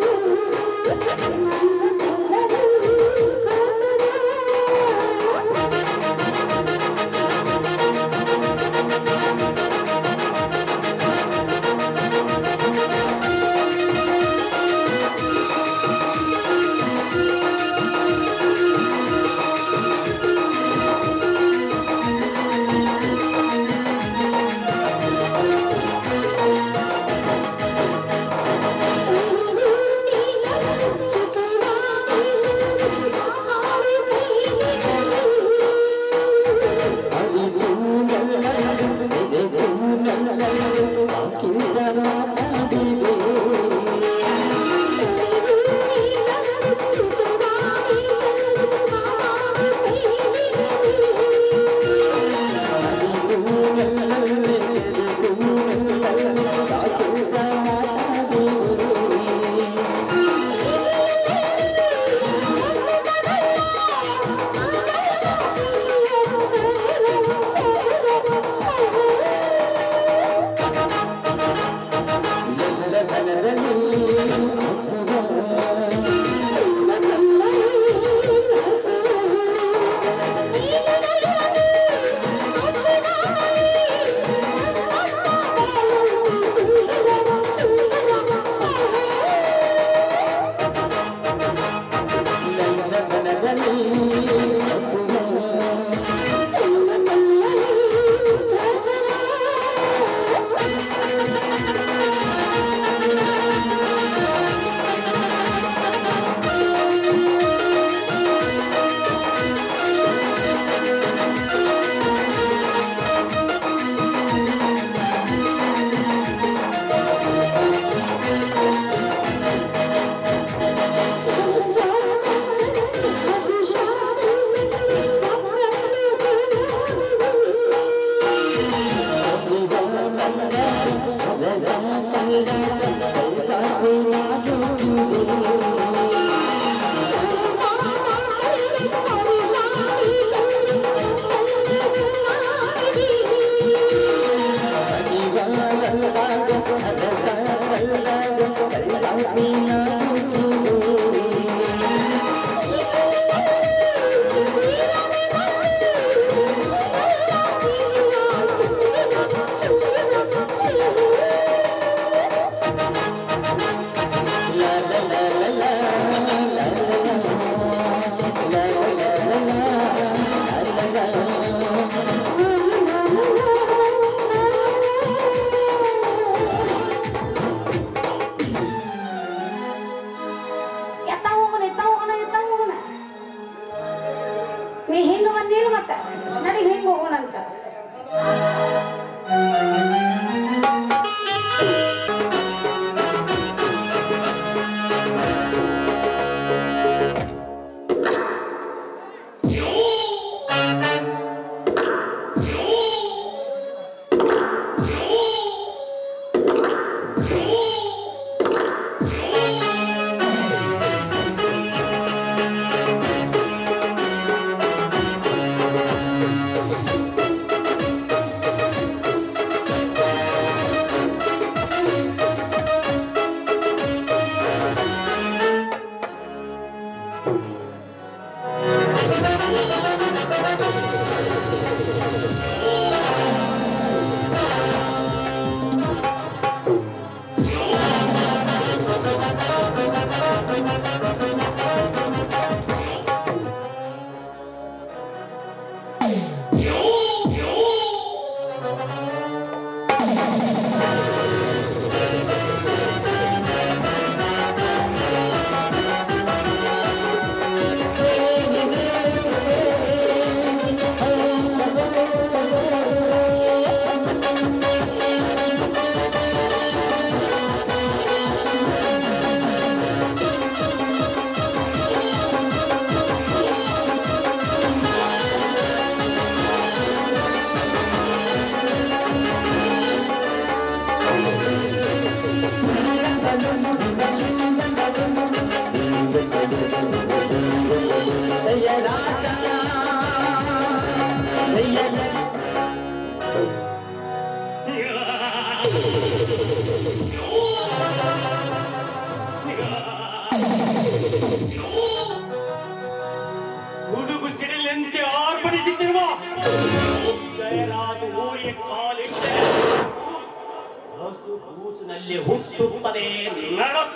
ಹುಡುಗು ಸಿಡಿಲೆಂತೆ ಆರ್ಭಟಿಸುತ್ತಿರುವ ಜಯರಾಜ ಊರಿಗೆ ಕಾಲಿಟ್ಟರೆ ಹಸು ಕೂಸಿನಲ್ಲಿ ಹುಟ್ಟುತ್ತದೆ ನರಕ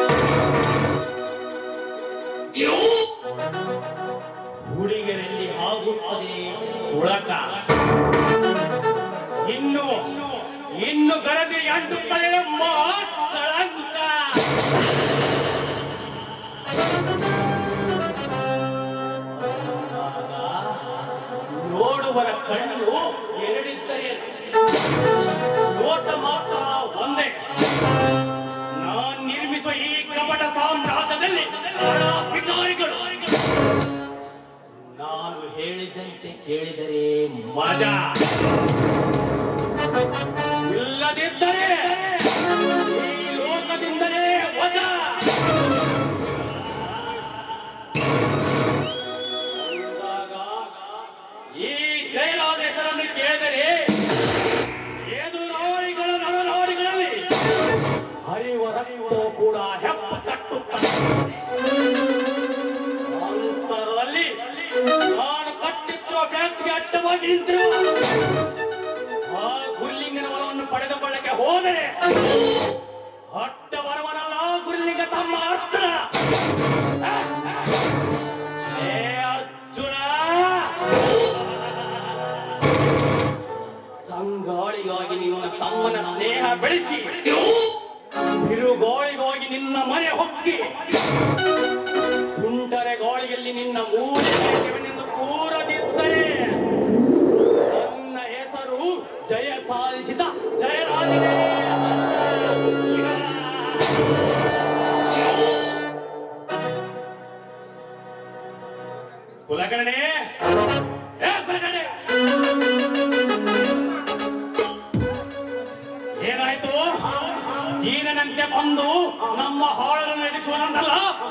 ಹುಡುಗರಲ್ಲಿ ಆಗುತ್ತದೆ ಉಳಕ ಇನ್ನು ಇನ್ನು ಗರದಿ ಅಂಟುತ್ತದೆ ನಮ್ಮ ಕಳಂಕ ನೋಡುವರ ಕಣ್ಣು ಎರಡಿದ್ದರೆ ನೋಟ ಮಾತ್ರ ಒಂದೇ ನಾನ್ ನಿರ್ಮಿಸುವ ಈ ಕಪಟ ಸಾಮ್ರಾಜ್ಯದಲ್ಲಿ ಹಣ ಭಿಕಾರಿಗಳು ನಾನು ಹೇಳಿದಂತೆ ಕೇಳಿದರೆ ಮಜಾ ಇಲ್ಲದಿದ್ದರೆ ಈ ಲೋಕದಿಂದಲೇ ವಜಾ ಅಂದಾಗ ಈ ಜಯರಾಜ ಹೆಸರನ್ನು ಕೇಳಿದರೆ ಎದುರಾಳಿಗಳ ನರನಾಡಿಗಳಲ್ಲಿ ಹರಿವ ರಕ್ತವು ಕೂಡ ಹೆಪ್ಪ ಕಟ್ಟುತ್ತದೆ ಅಂತರದಲ್ಲಿ ನಾನು ಕಟ್ಟಿರುವ ಫ್ಯಾಕ್ಟರಿ ಅಡ್ಡವಾಗಿ ನಿಂತಿರುವ ಆ ಗುಲ್ಲಿಂಗನ ವರವನ್ನು ಪಡೆದುಕೊಳ್ಳಕ್ಕೆ ಹೋದರೆ ಅಡ್ಡ ಬರವನಲ್ಲ ಗುಲ್ಲಿಂಗ ತಮ್ಮ ಅರ್ಜುನ ಏ ಅರ್ಜುನ ತಂಗಾಳಿಗಾಗಿ ನಿನ್ನ ತಮ್ಮನ ಸ್ನೇಹ ಬೆಳೆಸಿ ಬಿರುಗಾಳಿಗಾಗಿ ನಿನ್ನ ಮನೆ ಹೊಕ್ಕಿ ಸುಂಟರೆ ಗಾಳಿಯಲ್ಲಿ ನಿನ್ನ ಮೂಲೆಯನ್ನು ಕೂರದಿದ್ದರೆ ನನ್ನ ಹೆಸರು ಜಯ ಸಾಧಿಸಿದ ಜಯರಾಜನೇ ಕುಲಕರ್ಣೆ ಏ ಕುಲಕರ್ಣೆ ಏನಾಯ್ತು ದೀನನಂತೆ ಬಂದು ನಮ್ಮ ಹಾಳನ್ನು ನಡೆಸುವನಲ್ಲ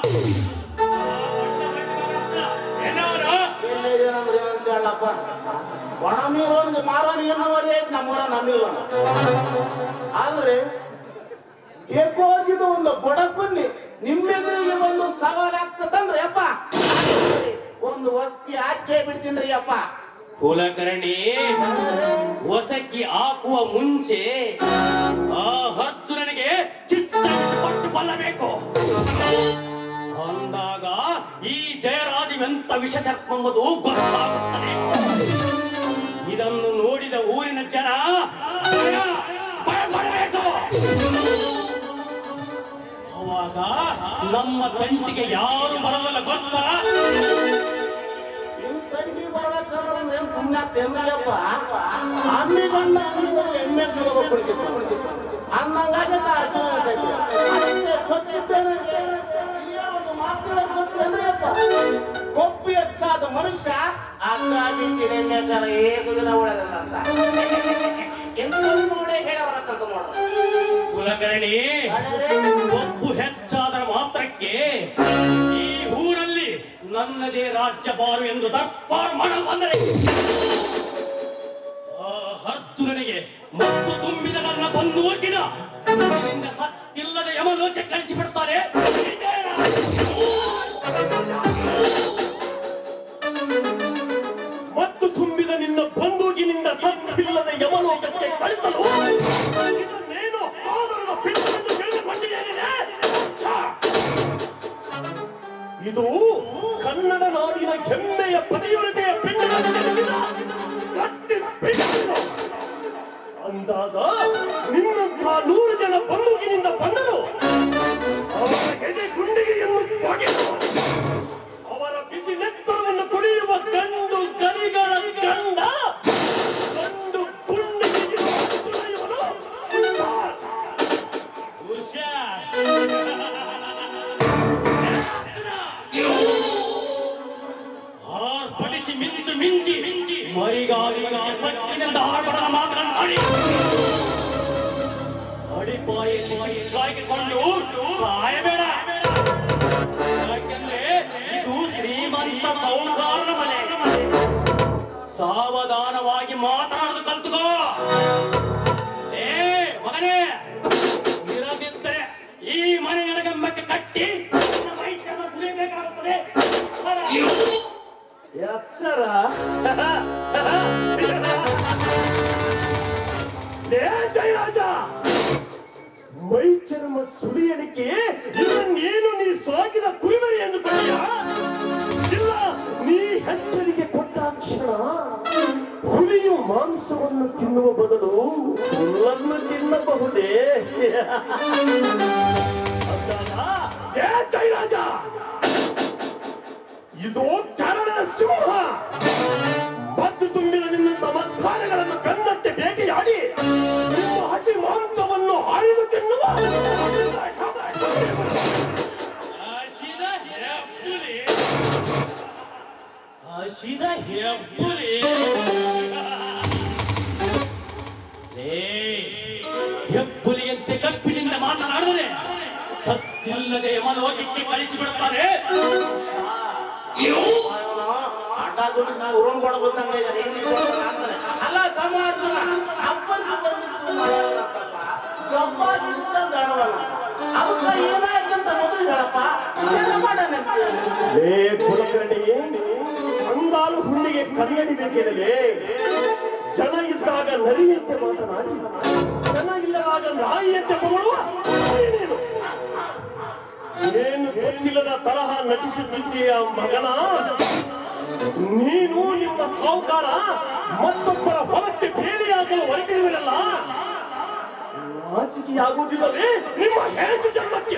ಏನಾದ್ರು ಅಂದ್ರೆ ಏನಂತ ಹೇಳಪ್ಪ ಒಣ ಮೀರೋನ್ಗೆ ಮಾರೋನಿಗೆ ಏನವರಿ ಐತಿ ನಮ್ಮೂರ ನಮ್ಮಿರೋನು ಆದ್ರೆ ಏಕೋಚಿತ ಒಂದು ಬೊಡಕ್ ಬನ್ನಿ ನಿಮ್ಮೆದುರಿಗೆ ಒಂದು ಸವಾಲ್ ಆಗ್ತದಂದ್ರೆ ಅಪ್ಪ ಒಂದು ವಸ್ತಿ ಹಾಕೇ ಬಿಡ್ತೀನಿ ಅಪ್ಪ ಕುಲಕರ್ಣಿ ಹೊಸಕ್ಕಿ ಹಾಕುವ ಮುಂಚೆ ಆ ಅರ್ಜುನನಿಗೆ ಚಿತ್ತ ಕೊಲ್ಲಬೇಕು ಅಂದಾಗ ಈ ಜಯರಾಜವೆಂತ ವಿಷಸರ್ಪಂಬುದು ಗೊತ್ತಾಗುತ್ತದೆ ಇದನ್ನು ನೋಡಿದ ಊರಿನ ಜನ ಭಯ ಭಯ ಪಡಬೇಕು ಅವಾಗ ನಮ್ಮ ತಂಟಿಗೆ ಯಾರು ಬರಲ್ಲ ಗೊತ್ತಾ ನಿಮ್ ತಂಗಿ ಬಾಳಕ ಏನ್ ಸುಮ್ಮನೆ ತೆಂದ್ರಪ್ಪ ಅಮ್ಮಿಗೊಂಡ ಎಮ್ಮೆ ಹೋಗ್ಬಿಡ್ತಿತ್ತು ಅನ್ನಂಗಾಗತ್ತ ಅರ್ಜುನ ಅಂತೈತಿ. ಅದಕ್ಕೆ ಸತ್ತಿದ್ದೇನೆ ಹಿರಿಯ ಒಂದು ಮಾತ್ರ ಗೊತ್ತೇನ್ರಿಯಪ್ಪ ಕೊಪ್ಪು ಹೆಚ್ಚಾದ ಮನುಷ್ಯ ಅಕ್ಕ ಬಿಟ್ಟಿ ಎಣ್ಣೆಕಾರ ಏಕ ದಿನ ಉಳಿದಲ್ಲ ಅಂತ ಎಂತ ನೋಡೇ ಹೇಳಬರಕ್ಕಂತ ನೋಡ ಕುಲಕರ್ಣಿ ಒಬ್ಬು ಹೆಚ್ಚಾದ ಮಾತ್ರಕ್ಕೆ ಈ ಊರಲ್ಲಿ ನನ್ನದೇ ರಾಜ್ಯಪಾಲು ಎಂದು ದರ್ಪಾರ ಮಾಡಲು ಬಂದರೆ ಆ ಅರ್ಜುನನಿಗೆ ಮತ್ತು ತುಂಬಿದ ನನ್ನ ಬಂದು ಹೋಗಿನ ಇದರಿಂದ ಸತ್ತಿಲ್ಲದ ಯಮಲೋಚ ಕಳಿಸಿಬಿಡ್ತಾರೆ ಮತ್ತು ತುಂಬಿದ ನಿನ್ನ ಬಂದೂಕಿನಿಂದ ಸತ್ತಿಲ್ಲದ ಯಮಲೋಕಕ್ಕೆ ಕಳಿಸಲು ಇದನ್ನೇನು ಆದರದ ಪಿಂಡವೆಂದು ತಿಳಿದುಕೊಂಡಿದ್ದೇನೆ ಇದು ಕನ್ನಡ ನಾಡಿನ ಹೆಮ್ಮೆಯ ಪದಯುರತೆಯ ಪಿಂಡ ಗಟ್ಟಿ ಪಿಂಡ ಅಂದಾಗ ನಿನ್ನಂಥ ನೂರು ಜನ ಬಂದೂಕಿನಿಂದ ಬಂದರು ಅವರ ಎದೆ ಗುಂಡಿಗೆಯನ್ನು ಬಗೆದು ಅವರ ಬಿಸಿ ನೆತ್ತರವನ್ನು ಕುಡಿಯುವ ಗಂಡು ಗಲಿಗಳ ಗಂಡ ಗಂಡು ಗುಂಡಿಗೆ ತುಳಿಯುವನು ಹುಷಾರ್. ಆರ್ಭಟಿಸಿ ಮಿಂಚು ಮಿಂಚಿ ಮೈಗಾಗಿ ಸಕ್ಕಿನಿಂದ ಆರ್ಭಟನ ಮಾತನಾಡಿ ಅಡಿಪಾಯಲ್ಲಿ ಸಿಕ್ಕಾಗಿಕೊಂಡು ಸಾಯಬೇಡ ಯಾಕೆಂದ್ರೆ ಇದು ಶ್ರೀಮಂತ ಸೌಕಾರನ ಮನೆ ಸಾವಧಾನವಾಗಿ ಮಾತನಾಡಲು ಕಲ್ತುಕೋ ಏ ಮಗನೇ ಇರದಿದ್ದರೆ ಈ ಮನೆ ಎಡಗಮ್ಮಕ್ಕೆ ಕಟ್ಟಿ ನಿನ್ನ ಮೈ ಚರ್ಮ ಸುಲಿಯಬೇಕಾಗುತ್ತದೆ ಅಕ್ಷರ ಲೇ ಜಯರಾಜ ಮೈ ಚರ್ಮ ಸುಳಿಯಲಿಕ್ಕೆ ಇದನ್ನೇನು ನೀ ಸಾಕಿದ ಕುರಿಮರಿ ಎಂದು ಕೊಂಡಿಯ ಇಲ್ಲ ನೀ ಹೆಚ್ಚರಿಗೆ ಕೊಟ್ಟ ಕ್ಷಣ ಹುಲಿಯು ಮಾಂಸವನ್ನು ತಿನ್ನುವ ಬದಲು ಹುಲ್ಲನ್ನು ತಿನ್ನಬಹುದೇ ಅಂದಾಗ, ಏ ಜಯರಾಜ ಇದು ಕರಡ ಸಿಂಹ ಮದ್ದು ತುಂಬಿದ ನಿನ್ನಂತ ಮತ್ತಾನೆಗಳನ್ನು ಬೆನ್ನತ್ತೆ ಬೇಟೆಯಾಡಿ ನಿಮ್ಮ ಹಸಿ ಮಾಂಸವನ್ನು ಆಯ್ದು ತಿನ್ನುವ ಹಸಿದ ಹೆಬ್ಬುಲಿ ಹಸಿದ ಹೆಬ್ಬುಲಿ ಲೇ, ಹೆಬ್ಬುಲಿಯಂತೆ ಕಪ್ಪಿನಿಂದ ಮಾತನಾಡಿದರೆ ಸತ್ತಿಲ್ಲದೆ ಮನೋಗಿಕ್ಕೆ ಕಳಿಸಿಬಿಡುತ್ತಾರೆ ಅವನು ಅಡ್ಡ ದುಡ್ಡು ನಾವು ಉರುಣ್ ಕೊಡ ಬಂದಂಗ ಇದ್ದಾನೆ ಏನ್ ನೀನ್ ಕೊಡ್ತಾನೆ ಅಂತಾನೆ. ಅಲ್ಲ ತಮ್ಮ ಅರ್ಜುನ ಅಪ್ಪನಿಗೆ ಬಂದಿತ್ತು ಮಾಡಲ್ಲಪ್ಪ ಒಬ್ಬ ದಣವಲ್ಲ ಅದಕ್ಕ ಏನಾಯ್ತಂತ ಮೊದಲು ಹೇಳಪ್ಪ ಏನ ಮಾಡಾನೆ ಲೇ ಕುಲಕರ್ಣಿ ಅಂಗಾಲು ಹುಲ್ಲಿಗೆ ಕನ್ನಡಿ ಬೇಕಿರಲಿ ಜನ ಇದ್ದಾಗ ನರಿಯಂತೆ ಮಾತನಾಡಿ ಜನ ಇಲ್ಲದಾಗ ನಾಯಿಯಂತೆ ಬರುವ ನೀನು ಏನು ಗೊತ್ತಿಲ್ಲದ ತರಹ ನಟಿಸುತ್ತಿದ್ದೀಯ ಮಗನ ನೀನು ನಿಮ್ಮ ಸಾಹುಕಾರ ಮತ್ತೊಬ್ಬರ ಹೊಲಕ್ಕೆ ಬೇಲಿಯಾಗಲು ಹೊರಟಿರುವಿರಲ್ಲ ನಾಚಿಕೆಯಾಗುವುದಿಲ್ಲವೇ ನಿಮ್ಮ ಹೆಸರು ಜನ್ಮಕ್ಕೆ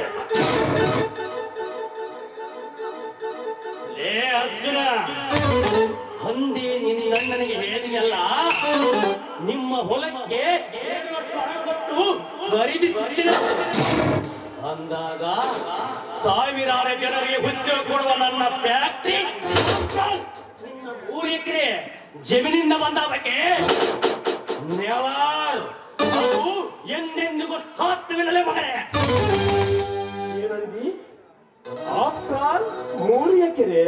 ಲೇ ಅರ್ಜುನ ಹಂದಿ ನಿನ್ನಣ್ಣನಿಗೆ ಹೇಳಿದೆಯಲ್ಲ ನಿಮ್ಮ ಹೊಲಕ್ಕೆ ಬೇರೆಯಷ್ಟು ಹಣ ಕೊಟ್ಟು ಖರೀದಿಸುತ್ತಿಲ್ಲ ಅಂದಾಗ ಸಾವಿರಾರು ಜನರಿಗೆ ಉದ್ಯೋಗ ಕೊಡುವ ನನ್ನ ಫ್ಯಾಕ್ಟ್ರಿ ನಿನ್ನ ಮೂರು ಎಕರೆ ಜಮೀನಿಂದ ಬಂದ ಬಗ್ಗೆ ನೆವರ್ ಅದು ಎಂದೆಂದಿಗೂ ಸಾಧ್ಯವಿಲ್ಲಲೇ ಮಗನೇ ಏನಂದಿ ಆಫ್ಟರ್ ಆಲ್ ಮೂರು ಎಕರೆ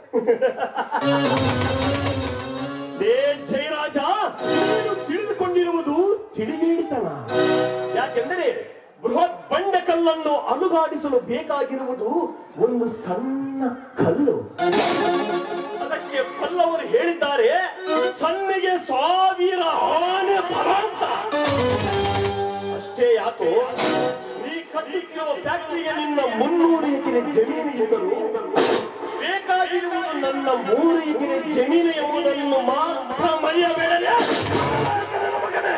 ಲೇ ಜಯರಾಜ ನೀನು ತಿಳಿದುಕೊಂಡಿರುವುದು ತಿಳಿಗೇಡಿತನ ಯಾಕೆಂದರೆ ಬೃಹತ್ ಬಂಡೆ ಕಲ್ಲನ್ನು ಅಲುಗಾಡಿಸಲು ಬೇಕಾಗಿರುವುದು ಒಂದು ಸಣ್ಣ ಕಲ್ಲು ಅದಕ್ಕೆ ಪಲ್ಲವರು ಹೇಳಿದ್ದಾರೆ ಸನ್ನೆಗೆ ಸಾವಿರ ಆನೆ ಫಲ ಅಂತ ಅಷ್ಟೇ ಯಾಕೋ ನೀ ಕಟ್ಟಿಟ್ಟಿರುವ ಫ್ಯಾಕ್ಟರಿಗೆ ನಿನ್ನ ಮುನ್ನೂರು ಎಕರೆ ಜಮೀನು ಇದ್ದರು ಬೇಕಾಗಿರುವುದು ನನ್ನ ಮೂರು ಎಕರೆ ಜಮೀನು ಎಂಬುದನ್ನು ಮಾತ್ರ ಮರೆಯಬೇಡಲೇ ನನ್ನ ಮಗನೇ.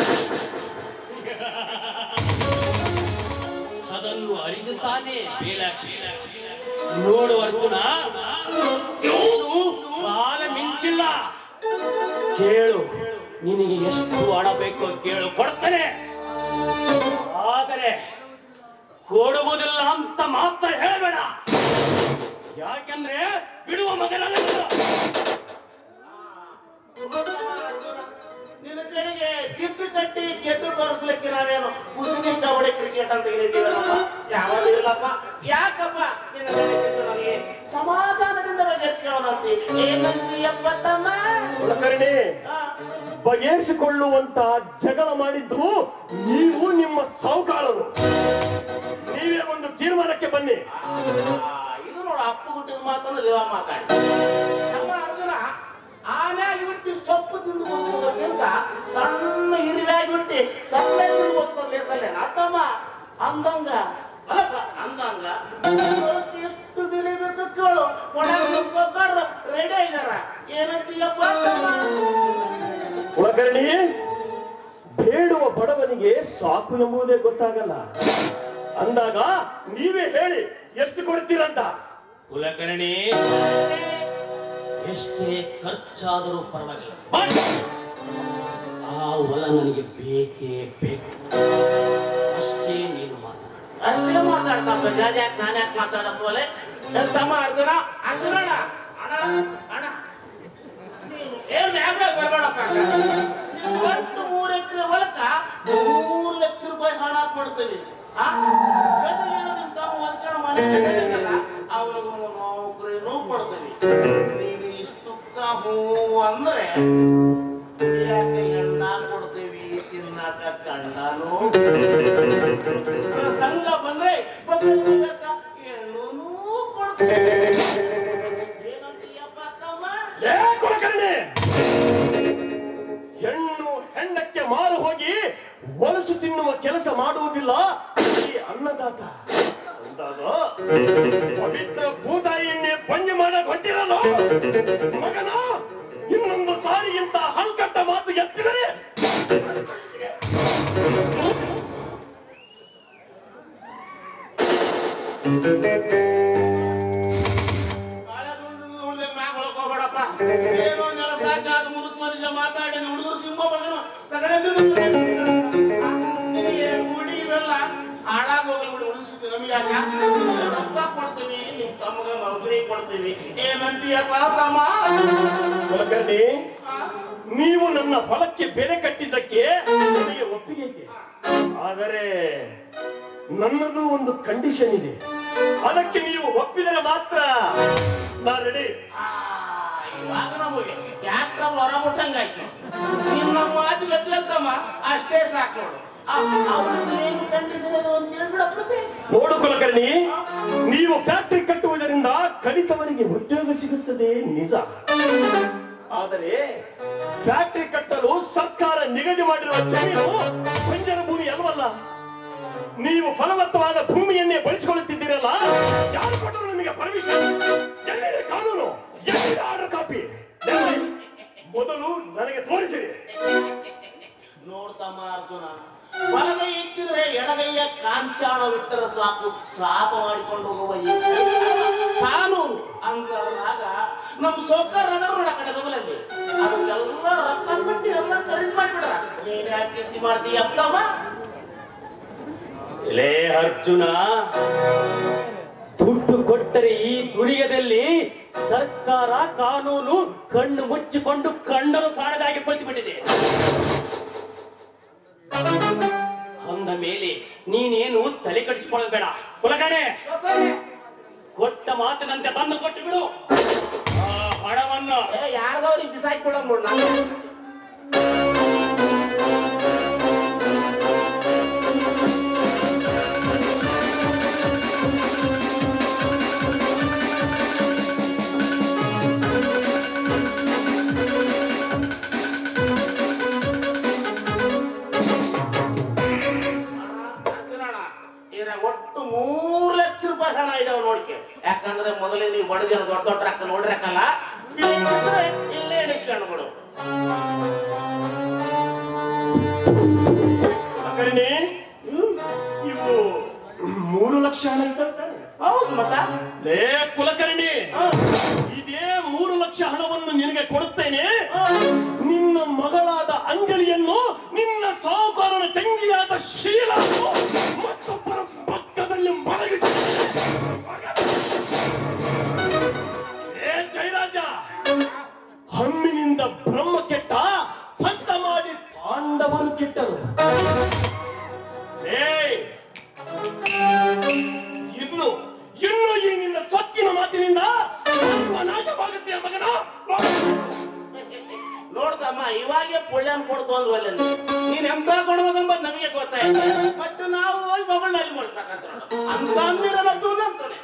ಅದನ್ನು ಅರಿದು ತಾನೇ ಬೇಲಾಕ್ಷಿ ನೋಡು ಅರ್ಜುನ ಇವನು ಕಾಲ ಮಿಂಚಿಲ್ಲ ಕೇಳು ನಿನಗೆ ಎಷ್ಟು ಹಣ ಬೇಕು ಕೇಳು ಕೊಡ್ತೇನೆ ಆದರೆ ಕೊಡುವುದಿಲ್ಲ ಅಂತ ಮಾತ್ರ ಹೇಳಬೇಡ ಯಾಕೆಂದ್ರೆ ಬಿಡುವ ಮಗನಲ್ಲ ನೀನು. ನಿನ್ನ ಕಡೆಗೆ ಕಿತ್ತು ಕಟ್ಟಿ ಗೆದ್ದು ತೋರಿಸ್ಲಿಕ್ಕೆ ನಾವೇನು ಕುಸುಮಿ ಕಬಡ್ಡಿ ಕ್ರಿಕೆಟ್ ಅಂತ ಹೇಳಿದ್ದೀವಲ್ಲಪ್ಪ ಯಾವಾಗ ಇಲ್ಲಪ್ಪ ಯಾಕಪ್ಪ ನಿನ್ನ ಕಡೆ ಕಿತ್ತು ನನಗೆ ಸಮಾಧಾನದಿಂದ ಬಗೆಹರಿಸ್ಕೊಳ್ಳೋದಂತಿ ಏನಂತೀಯಪ್ಪ ತಮ್ಮ ಕುಲಕರ್ಣಿ ಆ, ಬಗೆಹರಿಸಿಕೊಳ್ಳುವಂತ ಜಗಳ ಮಾಡಿದ್ದು ನೀವು ನಿಮ್ಮ ಸಾಹುಕಾರರು ನೀವೇ ಒಂದು ತೀರ್ಮಾನಕ್ಕೆ ಬನ್ನಿ ಆ, ಇದು ನೋಡು ಅಪ್ಪು ಹುಟ್ಟಿದ ಮಾತನ್ನು ದೇವ ಮಾತಾಡಿ ನಮ್ಮ ಅರ್ಜುನ ಆನೆಯಾಗಿ ಬಿಟ್ಟು ಸೊಪ್ಪು ತಿಂದು ಬದುಕೋದಕ್ಕಿಂತ ಸಣ್ಣ ಹಿರಿಯಾಗಿ ಬಿಟ್ಟು ಸಣ್ಣ ತಿಂದು ಬದುಕೋದು ಲೇಸಲ್ಲೇ ಅತ್ತಮ್ಮ ಅಂದಂಗ ಅಲ್ಲಪ್ಪ ಅಂದಂಗ ಇವತ್ತು ಎಷ್ಟು ಬೆಲೆ ಬೇಕು ಕೇಳು ಒಣಗಿ ಸೊಕ್ಕಾರ ರೆಡಿ ಇದಾರ ಏನಂತೀಯಪ್ಪ ತಮ್ಮ? ಕುಲಕರ್ಣಿ ಬೇಡು ನಮಗೆ ಸಾಕು ಎಂಬುದೇ ಗೊತ್ತಾಗಲ್ಲ ಅಂದಾಗ ನೀವೇ ಹೇಳಿ ಎಷ್ಟು ಕೊಡ್ತೀರಂತ ಕುಲಕರ್ಣಿ ಎಷ್ಟೇ ಖರ್ಚಾದರೂ ಪರವಾಗಿಲ್ಲ ಬಟ್ ಆ ಹೊಲ ನನಗೆ ಬೇಕೇ ಬೇಕು ಅಷ್ಟೇ ನೀನು ಮಾತನಾಡು ಅಷ್ಟೇ ಮಾತಾಡ್ತಾ ಬಜಾಜ್ ಯಾಕೆ ನಾನು ಯಾಕೆ ಮಾತಾಡಕ್ ಬೋಲೆ ತಮ್ಮ ಅರ್ಜುನ ಅರ್ಜುನ ಅಣ್ಣ ಅಣ್ಣ ಅಣ್ಣ ನೀನು ಏನ್ ಯಾಕೆ ಬರ್ಬೇಡಪ್ಪ ಒಟ್ಟು ಮೂರು ಎಕರೆ ಹೊಲಕ್ಕ ಮೂರು ಲಕ್ಷ ರೂಪಾಯಿ ಹಣ ಕೊಡ್ತೀವಿ ಆ? ಜೊತೆಗೇನು ನಿಮ್ ತಮ್ಮ ಹೊಲ್ಕೊಂಡು ಮನೆ ಕಟ್ಟಿದಾನಲ್ಲ, ಅವ್ನಿಗೂ ನೌಕರಿನೂ ಕೊಡ್ತೀವಿ ನೀನು ಇಷ್ಟಕ್ಕ ಹೂ ಅಂದ್ರೆ ಯಾಕೆ ಎಣ್ಣ ಕೊಡ್ತೀವಿ ತಿನ್ನಕ ಕಂಡನು ಸಂಘ ಬಂದ್ರೆ ಬದಲಾಗ ಹೆಣ್ಣು ಕೊಡ್ತೀವಿ ಏನಂತೀಯಪ್ಪ ತಮ್ಮ ಏ ಕುಲಕರ್ಣಿ ಹೆಣ್ಣು ಹೆಣ್ಣಕ್ಕೆ ಮಾರು ಹೋಗಿ ಹೊಲಸು ತಿನ್ನುವ ಕೆಲಸ ಮಾಡುವುದಿಲ್ಲ ಈ ಅನ್ನದಾತ ಅಂದಾಗ ಪವಿತ್ರ ಭೂತಾಯಿಯನ್ನೇ ಬಂಜೆ ಮಾಡಕ್ ಹೊಟ್ಟಿರಲ್ಲ ಮಗನ ಇನ್ನೊಂದು ಸಾರಿ ಇಂತ ಹಲ್ಕಟ್ಟ ಮಾತು ಎತ್ತಿದರೆ ಬಾಳೆ ದುಂಡು ಉಳ್ದೆ ಮ್ಯಾಗ್ ಒಳಗ್ ಹೋಗ್ಬೇಡಪ್ಪ. ಏನೋ ನೆಲ ಸಾಕಾದ ಮುದುಕ್ ಮನುಷ್ಯ ಮಾತಾಡಿ ಹುಡುಗರು ಸಿಂಹ ಮಗನು ತಗಡೆ ನಿನಗೆ ಗುಡಿ ಇವೆಲ್ಲ ಹಾಳಾಗಿ ಹೋಗಲ್ ಬಿಡಿ ಉಳಿಸುತ್ತೆ ನಮಗೆ ಯಾಕ ನಿನಗೆ ರೊಕ್ಕ ಕೊಡ್ತೀವಿ ನಿಮ್ ತಮ್ಮಗ ನೌಕರಿ ಕೊಡ್ತೀವಿ ಏನಂತೀಯಪ್ಪ ತಮ್ಮ ಕುಲಕರ್ಣಿ ನೀವು ನನ್ನ ಹೊಲಕ್ಕೆ ಬೆಲೆ ಕಟ್ಟಿದ್ದಕ್ಕೆ ನನಗೆ ಒಪ್ಪಿಗೆ ಇದೆ ಆದರೆ ನನ್ನದು ಒಂದು ಕಂಡೀಷನ್ ಇದೆ ಅದಕ್ಕೆ ನೀವು ಒಪ್ಪಿದರೆ ಮಾತ್ರ ನಾ ರೆಡಿ ಆ, ಇವಾಗ ನಮಗೆ ಯಾಕ್ರ ಹೊರ ಬಿಟ್ಟಂಗಾಯ್ತು ನಿನ್ನ ಮಾತು ಎತ್ತಮ್ಮ ಅಷ್ಟೇ ಸಾಕು ನೋಡು ಅವ್ರಿಗೆ ಏನು ಕಂಡೀಷನ್ ಇದೆ ಅಂತ ಹೇಳ್ಬಿಡಪ್ಪ ಮತ್ತೆ. ನೋಡು ಕುಲಕರ್ಣಿ ನೀವು ಫ್ಯಾಕ್ಟರಿ ಕಟ್ಟುವುದರಿಂದ ಕಲಿತವರಿಗೆ ಉದ್ಯೋಗ ಸಿಗುತ್ತದೆ ನಿಜ ಆದರೆ ಫ್ಯಾಕ್ಟರಿ ಕಟ್ಟಲು ಸರ್ಕಾರ ನಿಗದಿ ಮಾಡಿರುವ ಜಮೀನು ಬಂಜರ ಭೂಮಿ ಅಲ್ವಲ್ಲ ನೀವು ಫಲವತ್ತವಾದ ಭೂಮಿಯನ್ನೇ ಬಳಸಿಕೊಳ್ಳುತ್ತಿದ್ದೀರಲ್ಲ ಯಾರು ಕೊಟ್ಟರು ನಿಮಗೆ ಪರ್ಮಿಷನ್ ಎಲ್ಲಿದೆ ಕಾನೂನು ಎಲ್ಲಿದೆ ಆರ್ಡರ್ ಕಾಪಿ ಎಲ್ಲಿ? ಮೊದಲು ನನಗೆ ತೋರಿಸಿರಿ ನೋಡ್ತಮ್ಮ ಅರ್ಜುನ ಬಲಗೈ ಎತ್ತಿದ್ರೆ ಎಡಗೈಯ ಕಾಂಚಾಣ ಬಿಟ್ಟರೆ ಸಾಕು ಶ್ರಾಪ ಮಾಡಿಕೊಂಡು ಹೋಗುವ ಈ ಕಾನೂನು ಅಂತರಾಗ ನಮ್ ಸೋಕರ್ ಅದರ ಕಡೆ ಬದಲಲ್ಲಿ ಅದಕ್ಕೆಲ್ಲ ರೊಕ್ಕ ಕೊಟ್ಟು ಎಲ್ಲ ಖರೀದಿ ಮಾಡ್ಬಿಡ್ರ ನೀನ್ ಯಾಕೆ ಚಿಂತೆ ಮಾಡ್ತೀಯ ಅಂತಮ್ಮ ಲೇ ಅರ್ಜುನ ದುಡ್ಡು ಕೊಟ್ಟರೆ ಈ ದುನಿಯದಲ್ಲಿ ಸರ್ಕಾರ ಕಾನೂನು ಕಣ್ಣು ಮುಚ್ಚಿಕೊಂಡು ಕಣ್ಣರು ಕಾಣದಾಗಿ ಬಿಟ್ಟಿದೆ ಅಂದ ಮೇಲೆ ನೀನೇನು ತಲೆ ಕಡಿಸಿಕೊಳ್ಳೋದು ಬೇಡ ಕುಲಗಣೆ ಕೊಟ್ಟ ಮಾತಿನಂತೆ ತಂದು ಕೊಟ್ಟು ಬಿಡು ಆ ಹಣವನ್ನು ಏ ಯಾರ್ದವ್ರಿಗೆ ಬಿಸಾಕಿ ಕೊಡೋದ್ ನೋಡ್ ನಾನು ಅರ್ಜುನಣ್ಣ, ಇದ್ರಾಗ ಒಟ್ಟು ಮೂರು ಲಕ್ಷ ರೂಪಾಯಿ ಹಣ ಇದಾವ ನೋಡ್ಕೆ ಯಾಕಂದ್ರೆ ಮೊದಲೇ ನೀವು ಬಡ ಜನ ದೊಡ್ಡ ದೊಡ್ಡ ರೊಕ್ಕ ನೋಡಿರಕ್ಕಲ್ಲ ಇಲ್ಲಿ ಬಂದ್ರೆ ಇಲ್ಲೇ ಎಣಿಸ್ಕೊಂಡು ಬಿಡು ಕುಲಕರ್ಣಿ ಇವು ಮೂರು ಲಕ್ಷ ಹಣ ಇದ್ದಾವೆ ತಾನೆ? ಹೌದು ಮತ್ತ ಲೇ ಕುಲಕರ್ಣಿ ಇದೇ ಮೂರು ಲಕ್ಷ ಹಣವನ್ನು ನಿನಗೆ ಕೊಡುತ್ತೇನೆ ನಿನ್ನ ಮಗಳಾದ ಅಂಜಲಿಯನ್ನು ನಿನ್ನ ಸಾಹುಕಾರನ ತಂಗಿಯಾದ ಶೀಲ ಮತ್ತೊಬ್ಬರ ಪಕ್ಕದಲ್ಲಿ ಮಲಗಿಸಿ ಏ ಜಯರಾಜ ಹಮ್ಮಿನಿಂದ ಬ್ರಹ್ಮ ಕೆಟ್ಟ ಪಂತ ಮಾಡಿ ಪಾಂಡವರು ಕೆಟ್ಟರು ಏ ಇನ್ನು ಇನ್ನು ಈ ನಿನ್ನ ಸೊಕ್ಕಿನ ಮಾತಿನಿಂದ ಸರ್ವ ನಾಶವಾಗುತ್ತೆ ಮಗನ ನೋಡ್ದಮ್ಮ ಇವಾಗೆ ಪುಳ್ಯನ್ ಕೊಡ್ತು ಅಂದ್ವಲ್ಲ ನೀನ್ ಎಂತ ಕೊಡ್ಬೇಕಂಬದ್ ನಮಗೆ ಗೊತ್ತಾಯ್ತು ಮತ್ತೆ ನಾವು ಹೋಗಿ ಮಗಳನ್ನ ಮಾಡ್ಬೇಕಂತ ಅಂತ ಅಂದಿರಲದ್ದು ಅಂತಾನೆ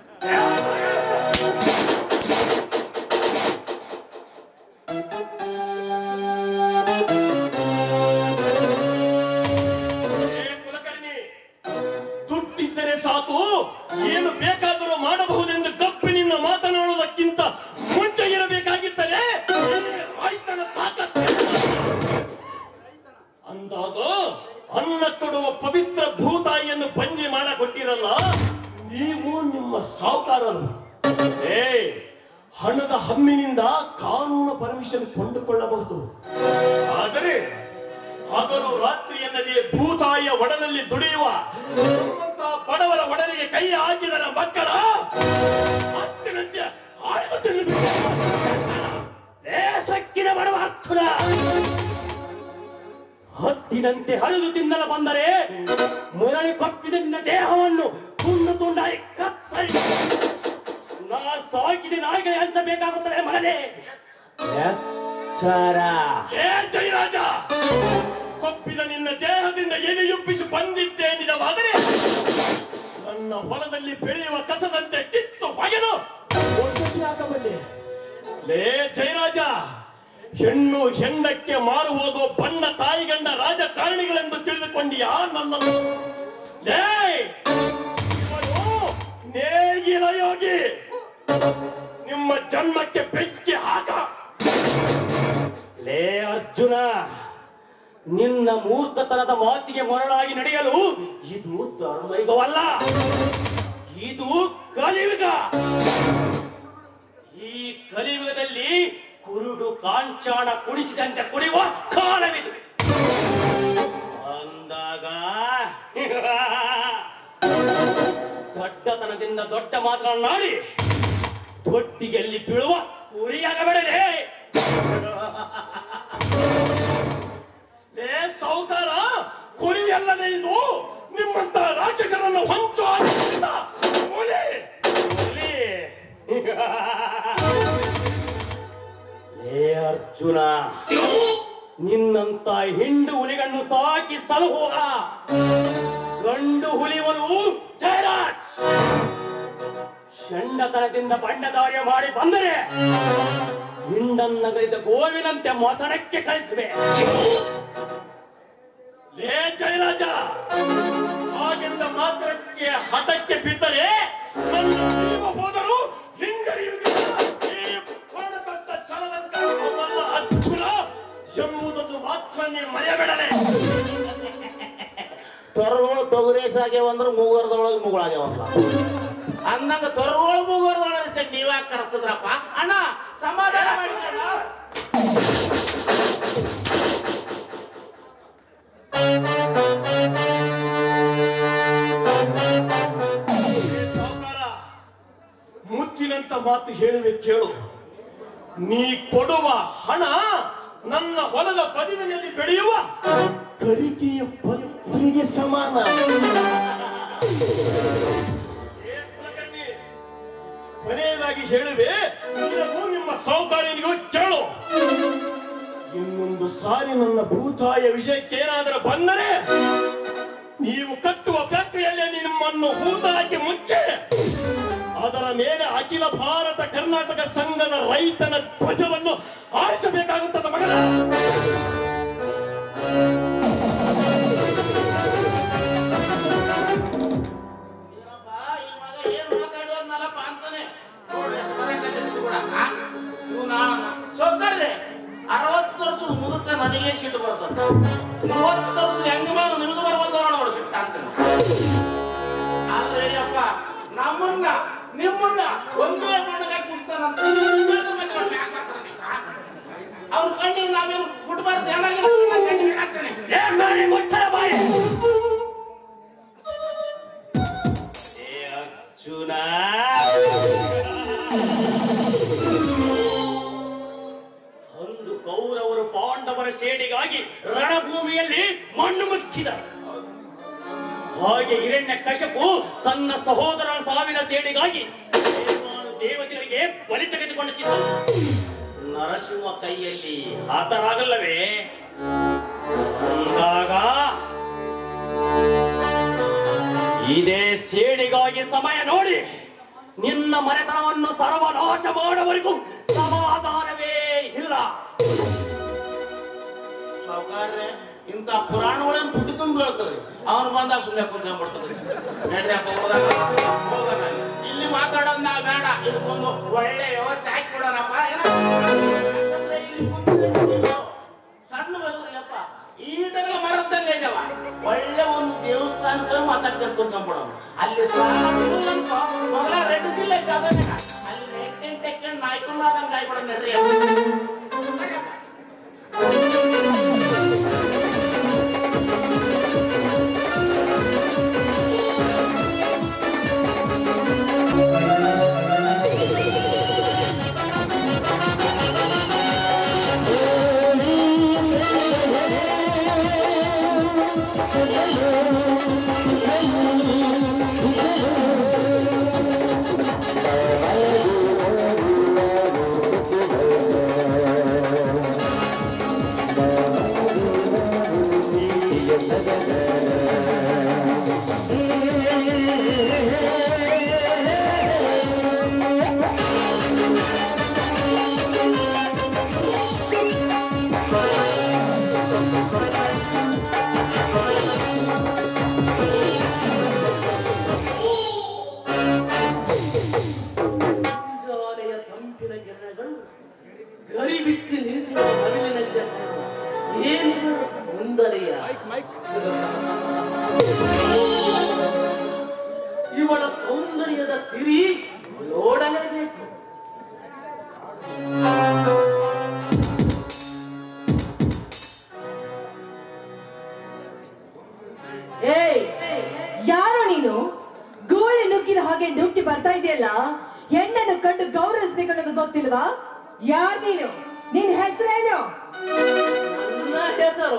ಏ ಕುಲಕರ್ಣಿ ದುಡ್ಡಿದ್ದರೆ ಸಾಕು ಏನು ಬೇಕಾದರೂ ಮಾಡಬಹುದೆಂದು ಗಪ್ಪಿನಿಂದ ಮಾತನಾಡುವುದಕ್ಕಿಂತ ಮುಂಚೆ ಇರಬೇಕಾಗಿದ್ದರೆ ಈ ರೈತನ ತಾಕತ್ತು ಅಂದಾಗ ಅನ್ನ ಕೊಡುವ ಪವಿತ್ರ ಭೂತಾಯಿಯನ್ನು ಬಂಜಿ ಮಾಡ ಕೊಟ್ಟಿರಲ್ಲ ನೀವು ನಿಮ್ಮ ಸಾಹುಕಾರರು ಏ ಹಣದ ಹಮ್ಮಿನಿಂದ ಕಾನೂನು ಪರ್ಮಿಷನ್ ಕೊಂಡುಕೊಳ್ಳಬಹುದು ಆದರೆ ಹಗಲು ರಾತ್ರಿ ಎನ್ನದೇ ಭೂತಾಯಿಯ ಒಡಲಲ್ಲಿ ದುಡಿಯುವ ನಮ್ಮಂತ ಬಡವರ ಒಡಲಿಗೆ ಕೈ ಹಾಕಿದರ ಮಕ್ಕಳ ಹತ್ತಿನಂತೆ ಆಯ್ದು ತಿಳಿಬಿಟ್ಟು ಸಕ್ಕಿನ ಬಡವ ಹಚ್ಚುನ ಹತ್ತಿನಂತೆ ಹರಿದು ತಿನ್ನಲು ಬಂದರೆ ಮುರಳಿ ಕಪ್ಪಿದ ನಿನ್ನ ದೇಹವನ್ನು ತುಂಡು ತುಂಡಾಗಿ ಕತ್ತರಿ ನಾ ಸಾಕಿದ ನಾಯಿಗೆ ಹಂಚಬೇಕಾಗುತ್ತದೆ ಮಗನೇ ಎಚ್ಚರ ಏ ಜಯರಾಜ ಕೊಪ್ಪಿದ ನಿನ್ನ ದೇಹದಿಂದ ಎಲೆಯುಪ್ಪಿಸಿ ಬಂದಿದ್ದೆ ನಿಜವಾದರೆ ನನ್ನ ಹೊಲದಲ್ಲಿ ಬೆಳೆಯುವ ಕಸದಂತೆ ಕಿತ್ತು ಹೊಗೆದು ಒಟ್ಟಿಗೆ ಹಾಕಬಲ್ಲೆ ಲೇ ಜಯರಾಜ ಹೆಣ್ಣು ಹೆಂಡಕ್ಕೆ ಮಾರು ಹೋಗೋ ಬಣ್ಣ ತಾಯಿಗಂಡ ರಾಜಕಾರಣಿಗಳೆಂದು ತಿಳಿದುಕೊಂಡಿಯಾ ನನ್ನನ್ನು ಲೇ ಇವನು ನೇಗಿಲ ಯೋಗಿ ನಿಮ್ಮ ಜನ್ಮಕ್ಕೆ ಬೆಂಕಿ ಹಾಕ ಲೇ ಅರ್ಜುನ ನಿನ್ನ ಮೂರ್ಖತನದ ಮಾತಿಗೆ ಮರಳಾಗಿ ನಡೆಯಲು ಇದು ಧರ್ಮಯುಗವಲ್ಲ ಇದು ಕಲಿಯುಗ ಈ ಕಲಿಯುಗದಲ್ಲಿ ಕುರುಡು ಕಾಂಚಾಣ ಕುಡಿಸಿದಂತೆ ಕುಡಿಯುವ ಕಾಲವಿದು ಅಂದಾಗ ದೊಡ್ಡತನದಿಂದ ದೊಡ್ಡ ಮಾತನಾಡಿ ದೊಡ್ಡಿಗೆಲ್ಲಿ ಬೀಳುವ ಕುರಿಯಾಗಬೇಡಲೇ ಲೇ ಸೌಕಾರ ಕುರಿಯಲ್ಲದೆ ಇದು ನಿಮ್ಮಂತ ರಾಕ್ಷಸರನ್ನು ಹೊಂಚು ಹಾಕಿದ ಹುಲಿ ಹುಲಿ. ಲೇ ಅರ್ಜುನ ನಿನ್ನಂತ ಹಿಂಡು ಹುಲಿಗಳನ್ನು ಸಾಕಿ ಸಲಹುವ ಗಂಡು ಹುಲಿವನು ಜಯರಾಜ್ ಷಂಡತನದಿಂದ ಬಣ್ಣದಾರ್ಯ ಮಾಡಿ ಬಂದರೆ ಹಿಂಡನ್ನಗಲಿದ ಗೋವಿನಂತೆ ಮೊಸರಕ್ಕೆ ಕಳಿಸುವೆ ಲೇ ಜಯರಾಜ ಹಾಗೆಂದ ಮಾತ್ರಕ್ಕೆ ಹಠಕ್ಕೆ ಬಿದ್ದರೆ ನನ್ನ ಜೀವ ಹೋದರೂ ಹಿಂಗರಿಯುವುದಿಲ್ಲ ಈ ಕೊಡತಕ್ಕ ಛಲದಂಕ ಅವನಲ್ಲ ಅರ್ಜುನ ಎಂಬುದನ್ನು ಮಾತ್ರ ನೀನು ಮರೆಯಬೇಡಲೇ ತೊರಗಳು ತೊಗರೇಸಾಗ್ಯಾವ ಅಂದ್ರೆ ಮೂಗರದೊಳಗೆ ಮುಗುಳಾಗ್ಯಾವಂತ ಅಂದಂಗ ತೊರಗಳು ಮೂಗರದೊಳಗೆ ನೀವ್ಯಾಕ ಕರೆಸಿದ್ರಪ್ಪ ಅಣ್ಣ ಸಮಾಧಾನ ಮಾಡಿಕೊಳ್ಳ ಸಾವುಕಾರ, ಮುಚ್ಚಿನಂತ ಮಾತು ಹೇಳುವೆ ಕೇಳು ನೀ ಕೊಡುವ ಹಣ ನನ್ನ ಹೊಲದ ಬದಿವಿನಲ್ಲಿ ಬೆಳೆಯುವ ಕರಿಕೆಯ ಪತ್ರಿಗೆ ಸಮಾನ ಏ ಕುಲಕರ್ಣಿ, ಕೊನೆಯದಾಗಿ ಹೇಳುವೆ ನಿನಗೂ ನಿಮ್ಮ ಸೌಕರ್ಯನಿಗೂ ಕೇಳು ಇನ್ನೊಂದು ಸಾರಿ ನನ್ನ ಭೂತಾಯ ವಿಷಯಕ್ಕೆ ಏನಾದರೂ ಬಂದರೆ ನೀವು ಕಟ್ಟುವ ಫ್ಯಾಕ್ಟರಿಯಲ್ಲೇ ನಿಮ್ಮನ್ನು ಹೂತಾಕಿ ಮುಚ್ಚೆ ಅದರ ಮೇಲೆ ಅಖಿಲ ಭಾರತ ಕರ್ನಾಟಕ ಸಂಘದ ರೈತನ ಧ್ವಜವನ್ನು ಆರಿಸಬೇಕಾಗುತ್ತದೆ ಮಗನ ಏನಪ್ಪ, ಈ ಮಗ ಏನ್ ಮಾತಾಡೋದ್ನಲ್ಲಪ್ಪ ಅಂತಾನೆ ನೋಡ್ರಿ, ಎಷ್ಟು ಬರಕತ್ತಿತ್ತು ಕೂಡ, ಆ? ಇವ್ನ ಸೌಕರ್ಯ ಅರವತ್ತು ವರ್ಷದ ಮುದುಕ ನನಗೆ ಸಿಟ್ಟು ಬರ್ತದೆ ಮೂವತ್ತು ವರ್ಷದ ಹೆಂಗ ಮೇಲೆ ನಿಮ್ದು ಬರ್ಬಂದವ ನೋಡಿ ಸಿಟ್ಟು ಅಂತಾನೆ ಅಲ್ರಿ ಅಪ್ಪ ನಮ್ಮನ್ನ ನಿಮ್ಮನ್ನ ಒಂದೇ ಮಣ್ಣಾಗ ಕುಡ್ತಾನಂತ ಅವ್ರ ಕಣ್ಣಿಗೆ ನಾವೇನು ಬಿಟ್ಬಾರ್ದು ಏನಾಗಿಲ್ಲ ಕಣ್ಣಿಗೆ ಹಾಕ್ತಾನೆ ಏ ಮಾಡಿ ಮುಚ್ಚಲ ಬಾಯಿ ಏ ಅರ್ಜುನ ಅಂದು ಕೌರವರು ಪಾಂಡವರ ಸೇಡಿಗಾಗಿ ರಣಭೂಮಿಯಲ್ಲಿ ಮಣ್ಣು ಮುಚ್ಚಿದ ಹಾಗೆ ಹಿರಣ್ಯ ಕಶಪು ತನ್ನ ಸಹೋದರನ ಸಾವಿನ ಸೇಡಿಗಾಗಿ ದೇವಾನು ದೇವತೆಗಳಿಗೆ ಬಲಿ ತೆಗೆದುಕೊಳ್ಳುತ್ತಿದ್ದ ನರಸಿಂಹ ಕೈಯಲ್ಲಿ ಆತರಾಗಲ್ಲವೇ ಅಂದಾಗ ಇದೇ ಸೇಡಿಗಾಗಿ ಸಮಯ ನೋಡಿ ನಿನ್ನ ಮನೆತನವನ್ನು ಸರ್ವನಾಶ ಮಾಡುವವರೆಗೂ ಸಮಾಧಾನವೇ ಇಲ್ಲ ಸಾವುಕಾರ್ರೆ ಇಂಥ ಪುರಾಣಗಳೇನು ಪುಟ್ಟಿ ತುಂಬಿ ಹೇಳ್ತಾರೆ ಅವ್ರು ಬಂದಾಗ ಸುಮ್ಮನೆ ಕುಂತ್ಕೊಂಡ್ಬಿಡ್ತಾರೆ ನಡ್ರಿ ಅಪ್ಪ ಹೋಗೋಣ. ಹೋಗೋಣ. ಇಲ್ಲಿ ಮಾತಾಡೋದು ನಾ ಬೇಡ ಇದಕ್ಕೊಂದು ಒಳ್ಳೆ ವ್ಯವಸ್ಥೆ ಹಾಕಿ ಕೊಡೋಣಪ್ಪ ಏನ ಯಾಕಂದ್ರೆ ಇಲ್ಲಿ ಕುಂತ್ರೆ ಇದು ಸಣ್ಣ ಬಲ್ರಿಯಪ್ಪ ಈಟಗಳ ಮರದಂಗ ಇದಾವ ಅನ್ಕೊಂಡು ಮಾತಾಡ್ಕೊಂಡು ಕುಂತ್ಕೊಂಡ್ಬಿಡೋನು ಅಲ್ಲಿ ಸ್ನಾನ ಮಾಡಿಲ್ಲ ಅನ್ಕೋ, ಮಗಳ ರೆಡ್ ಜಿಲ್ಲೆ ಅಲ್ಲಿ ಎಕ್ಕೆಂಡ್ ತೆಕ್ಕೆಂಡ್ ನಾಯ್ಕೊಂಡಾದಂಗ ಆಗ್ಬಿಡ ನಡ್ರಿ ಮುಂಜಾನೆಯ ತಂಪಿನ ಗಿರಣಗಳು ಗರಿಬಿಚ್ಚಿ ನಿಂತಿರುವ ಮರಳಿನಂತೆ ಏನಿದು ಸೌಂದರ್ಯ ಇವಳ ಸೌಂದರ್ಯದ ಸಿರಿ ನೋಡಲೇಬೇಕು ಏಯ್ ಯಾರೋ ನೀನು ಗೋಳಿ ನುಗ್ಗಿದ ಹಾಗೆ ನುಗ್ಗಿ ಬರ್ತಾ ಇದೆಯಲ್ಲ ಹೆಣ್ಣನ್ನು ಕಂಡು ಗೌರವಿಸ್ಬೇಕು ಅನ್ನೋದು ಗೊತ್ತಿಲ್ವಾ ಯಾರ್ ನೀನು ನಿನ್ ಹೆಸರೇನು ನನ್ನ ಹೆಸರು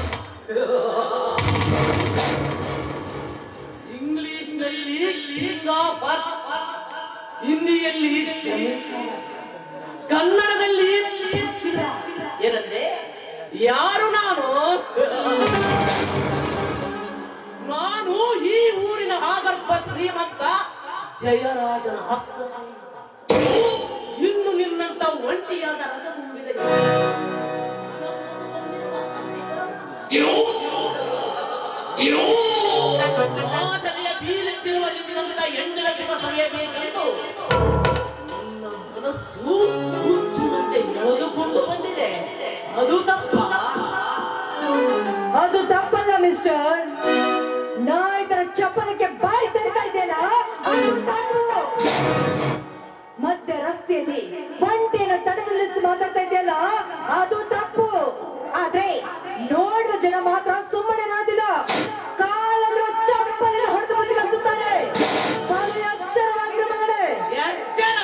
ಇಂಗ್ಲಿಷ್ನಲ್ಲಿ ಕಿಂಗ್ ಆಫ್ ಹಿಂದಿಯಲ್ಲಿ ಚಮಚಾರ. ಕನ್ನಡದಲ್ಲಿ ಪೃಥ್ವಿರಾಜ್. ಏನಂದ್ರೆ ಯಾರು ನಾನು ನಾನು ಈ ಊರಿನ ಆಗರ್ಭ ಶ್ರೀಮಂತ ಜಯರಾಜನ ಹಕ್ಕ ಸೈನಿಕ. ಇನ್ನು ನಿನ್ನಂತ ಒಂಟಿಯಾದ ರಸ ತುಂಬಿದ ಮಾತನೆಯ ಬೀರುತ್ತಿರುವ ನಿನ್ನಂತ ಹೆಣ್ಣಿನ ಸುಖ ಸವಿಯಬೇಕೆಂದು ನನ್ನ ಮನಸ್ಸು ಹುಚ್ಚಿನಂತೆ ಎಳೆದುಕೊಂಡು ಬಂದಿದೆ ಅದು ತಪ್ಪ ಅದು ತಪ್ಪಲ್ಲ ಮಿಸ್ಟರ್ ನಾ ಇದರ ಚಪ್ಪಲಕ್ಕೆ ಬಾಯಿ ತೆರಿತಾ ಇದೆಯಲ್ಲ ಅದು ತಪ್ಪು ಮತ್ತೆ ರಸ್ತೆಯಲ್ಲಿ ಬಂಟಿಯನ್ನು ತಡೆದು ನಿಲ್ಲಿಸಿ ಮಾತಾಡ್ತಾ ಇದೆಯಲ್ಲ ಅದು ತಪ್ಪು ಆದ್ರೆ ನೋಡಿದ ಜನ ಮಾತ್ರ ಸುಮ್ಮನೆ ನಾದಿಲ್ಲ ಕಾಲನ್ನು ಚಪ್ಪಲಿನ ಹೊಡೆದು ಬಂದು ಕಲಿಸುತ್ತಾರೆ ಬಲು ಎಚ್ಚರವಾಗಿರು ಮಗನೇ ಎಚ್ಚರ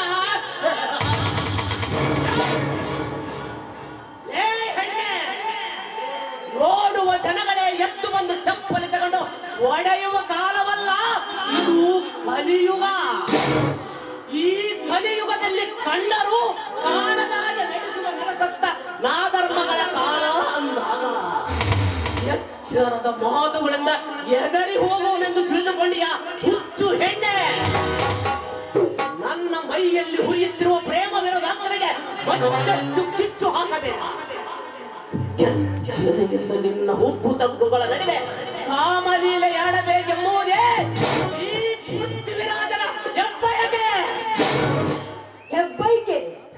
ಏ ಹೆಣ್ಣೆ ನೋಡುವ ಜನಗಳೇ ಎದ್ದು ಬಂದು ಚಪ್ಪಲಿ ತಗೊಂಡು ಒಡೆಯುವ ಕಾಲವಲ್ಲ ಇದು ಕಲಿಯುಗ ಈ ಕಲಿಯುಗದಲ್ಲಿ ಕಂಡರೂ ಕಾಣದಾಗ ನಡೆಸುವ ನೆಲಸತ್ತ ನಾಧರ್ಮಗಳ ಕಾಲ ಅಂದಾಗ ಎಚ್ಚರದ ಮಾತುಗಳಿಂದ ಎದರಿ ಹೋಗುವನೆಂದು ತಿಳಿದುಕೊಂಡಿಯ ಹುಚ್ಚು ಹೆಣ್ಣೆ ನನ್ನ ಮೈಯಲ್ಲಿ ಹುರಿಯುತ್ತಿರುವ ಪ್ರೇಮವಿರೋದ ಅಕ್ಕನಿಗೆ ಮತ್ತಷ್ಟು ಕಿಚ್ಚು ಹಾಕಬೇಕು ಎಚ್ಚರದಿಂದ ನಿನ್ನ ಹುಬ್ಬು ತಗ್ಗುಗಳ ನಡುವೆ ಕಾಮಲೀಲೆ ಆಡಬೇಕೆಂಬುದೇ ಈ ಪೃಥ್ವಿರಾಜನ ಹೆಬ್ಬಯಕೆ ಹೆಬ್ಬೈಕೆ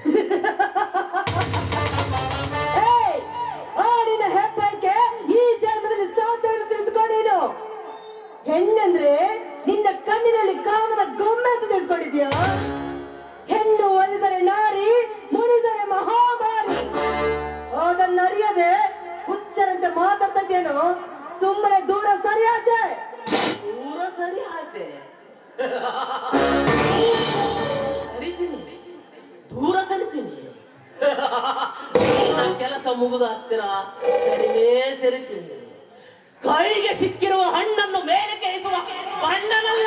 ಏಯ್! ಆ ನಿನ್ನ ಹೆಬ್ಬೈಕೆ ಈ ಜನ್ಮದಲ್ಲಿ ಸಾಧ್ಯವಿಲ್ಲ ತಿಳಿದುಕೊ ನೀನು ಹೆಣ್ಣಂದ್ರೆ ನಿನ್ನ ಕಣ್ಣಿನಲ್ಲಿ ಕಾಮದ ಗೊಂಬೆ ಅಂತ ತಿಳ್ಕೊಂಡಿದ್ಯಾ ಹೆಣ್ಣು ಒಲಿದರೆ ನಾರಿ ಮುನಿದರೆ ಮಹಾಮಾರಿ ಅದನ್ನರಿಯದೆ ಹುಚ್ಚರಂತೆ ಮಾತಾಡ್ತಾ ಇದ್ದೇನು ಸುಮ್ಮನೆ ದೂರ ಸರಿಯಾಚೆ ದೂರ ಸರಿ ಆಚೆ ಸರಿತೀನಿ ದೂರ ಸರಿತೀನಿ ನನ್ನ ಕೆಲಸ ಮುಗಿದ ಹತ್ತಿರ ಸರಿನೇ ಸರಿತೀನಿ ಕೈಗೆ ಸಿಕ್ಕಿರುವ ಹಣ್ಣನ್ನು ಮೇಲೆ ಕೇಳಿಸುವ ಬಣ್ಣನಲ್ಲ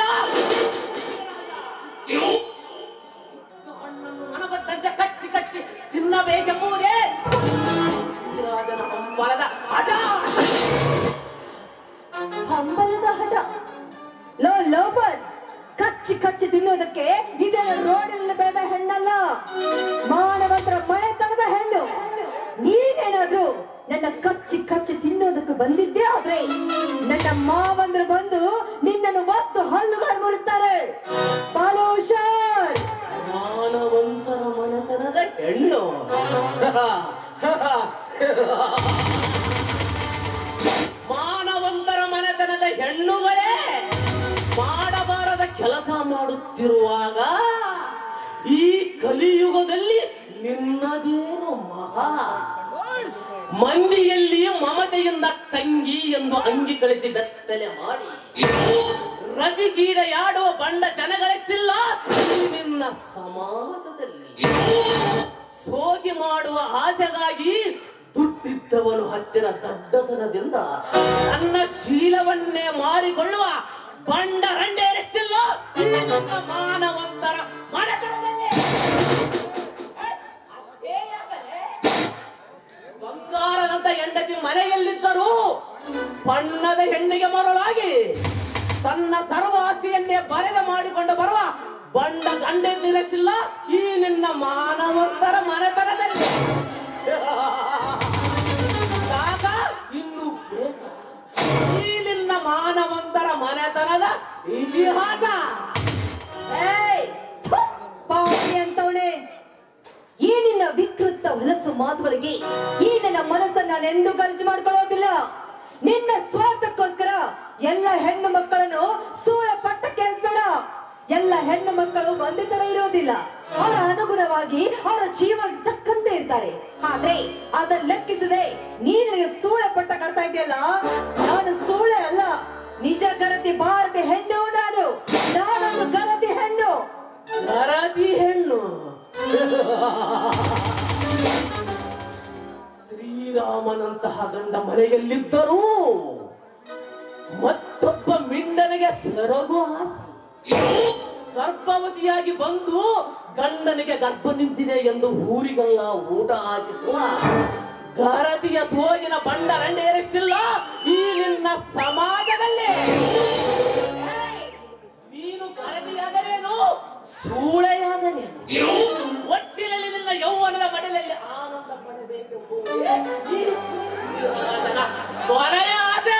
ಸಿಕ್ಕ ಹಣ್ಣನ್ನು ಮನಬದ್ದಂತೆ ಕಚ್ಚಿ ಕಚ್ಚಿ ತಿನ್ನಬೇಕೆಂಬುದೇ ರಾಜನ ಹಂಬಲದ ಹಠ ಹಂಬಲದ ಹಠ ಲೋ ಲೋಫರ್ ಕಚ್ಚಿ ಕಚ್ಚಿ ತಿನ್ನುವುದಕ್ಕೆ ಇದೇನು ರೋಡಿನಲ್ಲಿ ಬೆಳೆದ ಹೆಣ್ಣಲ್ಲ ಮಾನವಂತರ ಮನೆತನದ ಹೆಣ್ಣು ನೀನೇನಾದ್ರೂ ನನ್ನ ಕಚ್ಚಿ ಕಚ್ಚಿ ತಿನ್ನೋದಕ್ಕೆ ಬಂದಿದ್ದೇ ಆದ್ರೆ ನನ್ನ ಮಾವಂದ್ರು ಬಂದು ನಿನ್ನನ್ನು ಒತ್ತು ಹಲ್ಲುಗಳು ಮುರುತ್ತಾರೆ ಪಾಲೋಷರ್ ಮಾನವಂತರ ಮನೆತನದ ಹೆಣ್ಣು ಮಾನವಂತರ ಮನೆತನದ ಹೆಣ್ಣುಗಳೇ ಮಾಡುತ್ತಿರುವಾಗ ಈ ಕಲಿಯುಗದಲ್ಲಿ ನಿನ್ನದೇನು ಮಹಾ ಮಂದಿಯಲ್ಲಿ ಮಮತೆಯಿಂದ ತಂಗಿ ಎಂದು ಅಂಗಿ ಕಳಿಸಿ ಬೆತ್ತಲೆ ಮಾಡಿ ರತಿಗೀಡೆಯಾಡುವ ಬಂಡ ಜನಗಳೆಚ್ಚಿಲ್ಲ ಈ ನಿನ್ನ ಸಮಾಜದಲ್ಲಿ ಸೋಗಿ ಮಾಡುವ ಆಸೆಗಾಗಿ ದುಡ್ಡಿದ್ದವನು ಹತ್ತಿರ ದಡ್ಡತನದಿಂದ ತನ್ನ ಶೀಲವನ್ನೇ ಮಾರಿಕೊಳ್ಳುವ ಬಂಡ ರಂಡೇರೆಷ್ಟಿಲ್ಲ ಈ ನನ್ನ ಮಾನವಂತರ ಮನೆತನದಲ್ಲಿ ಅಷ್ಟೇ ಯಾಕಲೆ? ಬಂಗಾರದಂತ ಹೆಂಡತಿ ಮನೆಯಲ್ಲಿದ್ದರೂ ಬಣ್ಣದ ಹೆಣ್ಣಿಗೆ ಮರಳಾಗಿ ತನ್ನ ಸರ್ವ ಆಸ್ತಿಯನ್ನೇ ಬರೆದ ಮಾಡಿಕೊಂಡು ಬರುವ ಬಂಡ ಗಂಡೆದ್ದಿರಚಿಲ್ಲ ಈ ನಿನ್ನ ಮಾನವಂತರ ಮನೆತನದಲ್ಲಿ ಜಾಗ ಇನ್ನು ಬೇಕಾ? ಈ ನಿನ್ನ ಮಾನವಂತರ ಮನೆತನದ ಇತಿಹಾಸ ಏಯ್! ಥು! ಪಾಪಿ ಅಂತವನೇ ಈ ನಿನ್ನ ವಿಕೃತ ಹೊಲಸು ಮಾತುಗಳಿಗೆ ಈ ನನ್ನ ಮನಸ್ಸನ್ನ ನಾನೆಂದೂ ಖರ್ಚು ಮಾಡ್ಕೊಳ್ಳೋದಿಲ್ಲ ನಿನ್ನ ಸ್ವಾರ್ಥಕ್ಕೋಸ್ಕರ ಎಲ್ಲ ಹೆಣ್ಣು ಮಕ್ಕಳನ್ನು ಸೂಳ ಪಟ್ಟಕ್ಕೆ ಬೇಡ ಎಲ್ಲ ಹೆಣ್ಣು ಮಕ್ಕಳು ಒಂದೇ ತರ ಇರೋದಿಲ್ಲ ಅವರ ಅನುಗುಣವಾಗಿ ಅವರ ಜೀವ ತಕ್ಕಂತೆ ಇರ್ತಾರೆ ಆದ್ರೆ ಅದನ್ನ ಲೆಕ್ಕಿಸದೆ ನೀನು ನನಗೆ ಸೂಳೆ ಪಟ್ಟ ಕಟ್ತಾ ಇದೆಯಲ್ಲ ನಾನು ಸೂಳೆ ಅಲ್ಲ ನಿಜ ಗರತಿ ಭಾರತಿ ಹೆಣ್ಣು ನಾನು ನಾನೊಂದು ಗರತಿ ಹೆಣ್ಣು ಗರತಿ ಹೆಣ್ಣು ಶ್ರೀರಾಮನಂತಹ ಗಂಡ ಮನೆಯಲ್ಲಿದ್ದರೂ ಮತ್ತೊಬ್ಬ ಮಿಂಡನಿಗೆ ಸೆರಗು ಆಸೆ ಗರ್ಭವತಿಯಾಗಿ ಬಂದು ಗಂಡನಿಗೆ ಗರ್ಭ ನಿಂತಿದೆ ಎಂದು ಊರಿಗೆಲ್ಲ ಊಟ ಹಾಕಿಸುವ ಗರತಿಯ ಸೋಗಿನ ಬಂಡ ರಂಡೇರಷ್ಟಿಲ್ಲ ಈ ನಿನ್ನ ಸಮಾಜದಲ್ಲಿ ಏಯ್! ನೀನು ಗರತಿಯಾದರೇನು ಸೂಳೆಯಾದರೇನು ಒಟ್ಟಿನಲ್ಲಿ ನಿನ್ನ ಯೌವನದ ಮಡಿಲಲ್ಲಿ ಆನಂದ ಪಡಬೇಕೆಂಬುದೇ ಈ ಪೃಥ್ವಿರಾಜನ ಕೊನೆಯ ಆಸೆ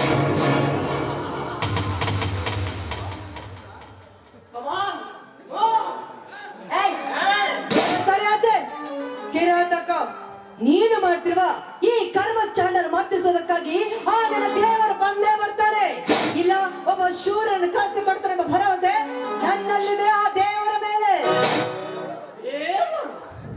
Come on, go! ಏಯ್! ಸರಿ ಆಚೆ ಕಿರಾತಕ ನೀನು ಮಾಡ್ತಿರುವ ಈ ಕರ್ಮ ಚಾಂಡಲ್ ಮರ್ತಿಸೋದಕ್ಕಾಗಿ ಆ ನನ್ನ ದೇವರು ಬಂದೇ ಬರ್ತಾನೆ ಇಲ್ಲ ಒಬ್ಬ ಶೂರನ್ನು ಕಳಿಸಿ ಕೊಡ್ತಾನೆ ಎಂಬ ಭರವಸೆ ನನ್ನಲ್ಲಿದೆ ಆ ದೇವರ ಮೇಲೆ ದೇವರು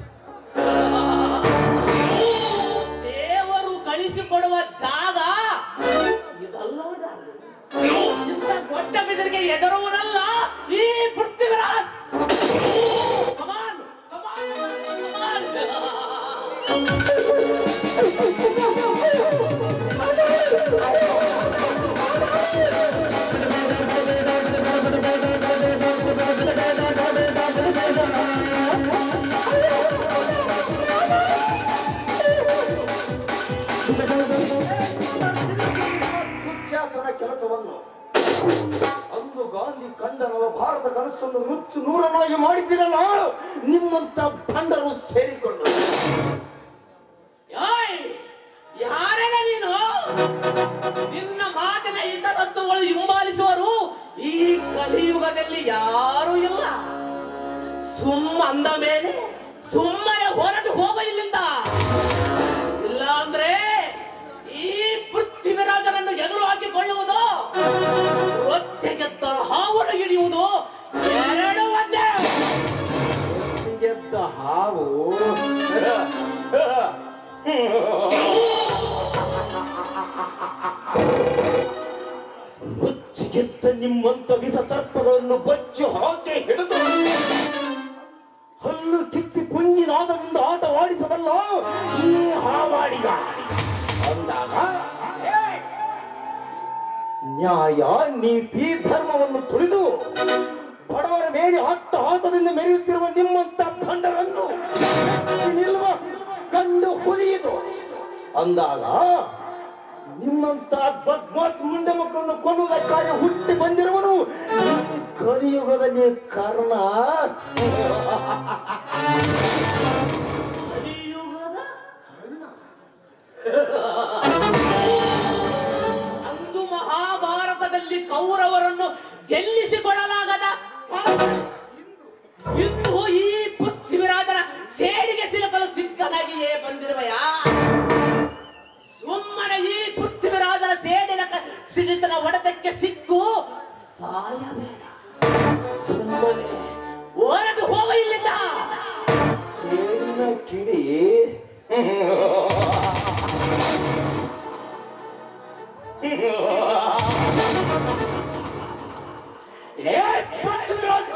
ದೇವರು ಕಳಿಸಿಕೊಡುವ ಜಾಗ ಇದಲ್ಲ darling. ಇಂಥ ದೊಡ್ಡ ಬೆದರಿಗೆ ಎದುರುವನಲ್ಲ ಈ Prithviraj Come on, come on, come on. Dushasana ಕೆಲಸವನ್ನು ಅಂದು ಗಾಂಧಿ ಕಂಡ ನವ ಭಾರತ ಕನಸನ್ನು ನುಚ್ಚು ನೂರನಾಗಿ ಮಾಡಿದ್ದೀರಲ್ಲ ನಿಮ್ಮಂತ ಭಂಡರು ಸೇರಿಕೊಂಡು ಯಾಯ್ ಯಾರೆಲ್ಲ ನೀನು ನಿನ್ನ ಮಾತಿನ ಹಿತತತ್ವಗಳು ಹಿಂಬಾಲಿಸುವರು ಈ ಕಲಿಯುಗದಲ್ಲಿ ಯಾರೂ ಇಲ್ಲ ಸುಮ್ಮ ಅಂದ ಮೇಲೆ ಸುಮ್ಮನೆ ಹೊರಟು ಹೋಗೋ ಇಲ್ಲಿಂದ ಇಲ್ಲ ಅಂದ್ರೆ ಈ ಪೃಥ್ವಿರಾಜನನ್ನು ಎದುರು ಹಾಕಿಕೊಳ್ಳುವುದು ರೊಚ್ಚೆಗೆತ್ತ ಹಾವನ್ನು ಹಿಡಿಯುವುದು ಎರಡು ಒಂದೇ ಗೆದ್ದ ಹಾವು ಮುಚ್ಚಿಗೆದ್ದ ನಿಮ್ಮಂತ ವಿಷ ಸರ್ಪಗಳನ್ನು ಬಚ್ಚಿ ಹಾಕಿ ಹಿಡಿದು ಹಲ್ಲು ಕಿತ್ತಿ ಪುಂಜಿನಾದದಿಂದ ಆಟವಾಡಿಸಬಲ್ಲ ಈ ಹಾವಾಡಿಗ ಅಂದಾಗ ನ್ಯಾಯ ನೀತಿ ಧರ್ಮವನ್ನು ತುಳಿದು ಬಡವರ ಮೇಲೆ ಅಟ್ಟಹಾಸದಿಂದ ಮೆರೆಯುತ್ತಿರುವ ನಿಮ್ಮಂತ ಭಂಡರನ್ನು ನಿಲ್ವ ಕಂಡು ಹುರಿಯಿತು ಅಂದಾಗ ನಿಮ್ಮಂತ ಬದ್ಮಾಸ್ ಮುಂಡೆ ಮಕ್ಕಳನ್ನು ಕೊಲ್ಲುವುದಕ್ಕಾಗಿ ಹುಟ್ಟಿ ಬಂದಿರುವನು ಈ ಕಲಿಯುಗದಲ್ಲಿ ಕರ್ಣ ಕಲಿಯುಗದ ಕರ್ಣ. ಅಂದು ಮಹಾಭಾರತದಲ್ಲಿ ಕೌರವರನ್ನು ಗೆಲ್ಲಿಸಿಕೊಳ್ಳಲಾಗದ ಕರ್ಣ. ಇಂದು ಈ ಪೃಥ್ವಿರಾಜನ ಸೇಡಿಗೆ ಸಿಲುಕಲು ಸಿದ್ಧನಾಗಿಯೇ ಬಂದಿರುವೆಯಾ ಸುಮ್ಮನೆ ಈ ಪೃಥ್ವಿರಾಜನ ಸೇಡಿನ ಕ- ಸಿಡಿತನ ಹೊಡೆತಕ್ಕೆ ಸಿಕ್ಕು ಸಾಯಬೇಡ ಸುಮ್ಮನೆ ಲೇ ಪೃಥ್ವಿರಾಜ!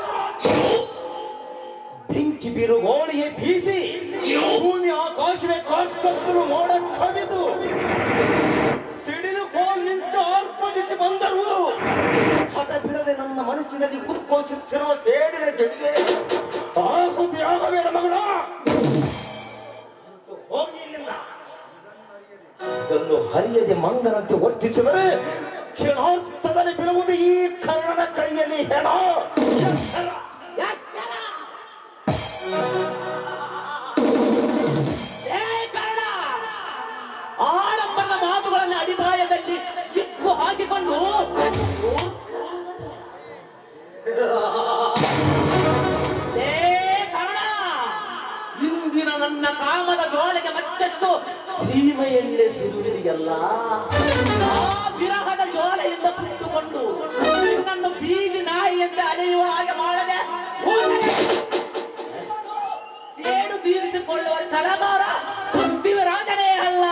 ಬೆಂಕಿ ಬಿರುಗೋಳಿಗೆ ಬೀಸಿ ಭೂಮಿ ಆಕಾಶವೇ ಕತ್ತಲು ಮೋಡ ಕವಿದು ಸಿಡಿಲು ಫೋನ್ ನಿಂತು ಆರ್ಭಟಿಸಿ ಬಂದರು ಹಠ ಬಿಡದೆ ನನ್ನ ಮನಸ್ಸಿನಲ್ಲಿ ಉದ್ಭವಿಸುತ್ತಿರುವ ಸೇಡಿನ ಜಡಿಗೆ ಆಹುತಿ ಆಗಬೇಡ ಮಗಳ ಅಂತೂ ಹೋಗಿ ಇಲ್ಲಿಂದ ಇದನ್ನು ಹರಿಯದೆ ಮಂಗನಂತೆ ವರ್ತಿಸಿದರೆ ಕ್ಷಣಾರ್ಥದಲ್ಲಿ ಬೀಳುವುದು ಈ ಕರ್ಣನ ಕೈಯಲ್ಲಿ ಹೆಣ ಎಚ್ಚರ! ಎಚ್ಚರ! ಏ ಕರ್ಣ! ಆಡಂಬರದ ಮಾತುಗಳನ್ನು ಅಡಿಪಾಯದಲ್ಲಿ ಸಿಕ್ಕು ಹಾಕಿಕೊಂಡು ಏ ಕರ್ಣ! ಇಂದಿನ ನನ್ನ ಕಾಮದ ಜ್ವಾಲೆಗೆ ಮತ್ತಷ್ಟು ಸೀಮೆಯಲ್ಲೇ ಸಿರುವಿದೆಯಲ್ಲ ಆ ವಿರಹದ ಜ್ವಾಲೆಯಿಂದ ಸುಟ್ಟುಕೊಂಡು ನಿನ್ನನ್ನು ಬೀದಿ ನಾಯಿಯಂತೆ ಅಲೆಯುವ ಹಾಗೆ ಮಾಡದೆ ಸೇಡು ತೀರಿಸಿಕೊಳ್ಳುವ ಛಲಗಾರ ಪೃಥ್ವಿರಾಜನೇ ಅಲ್ಲ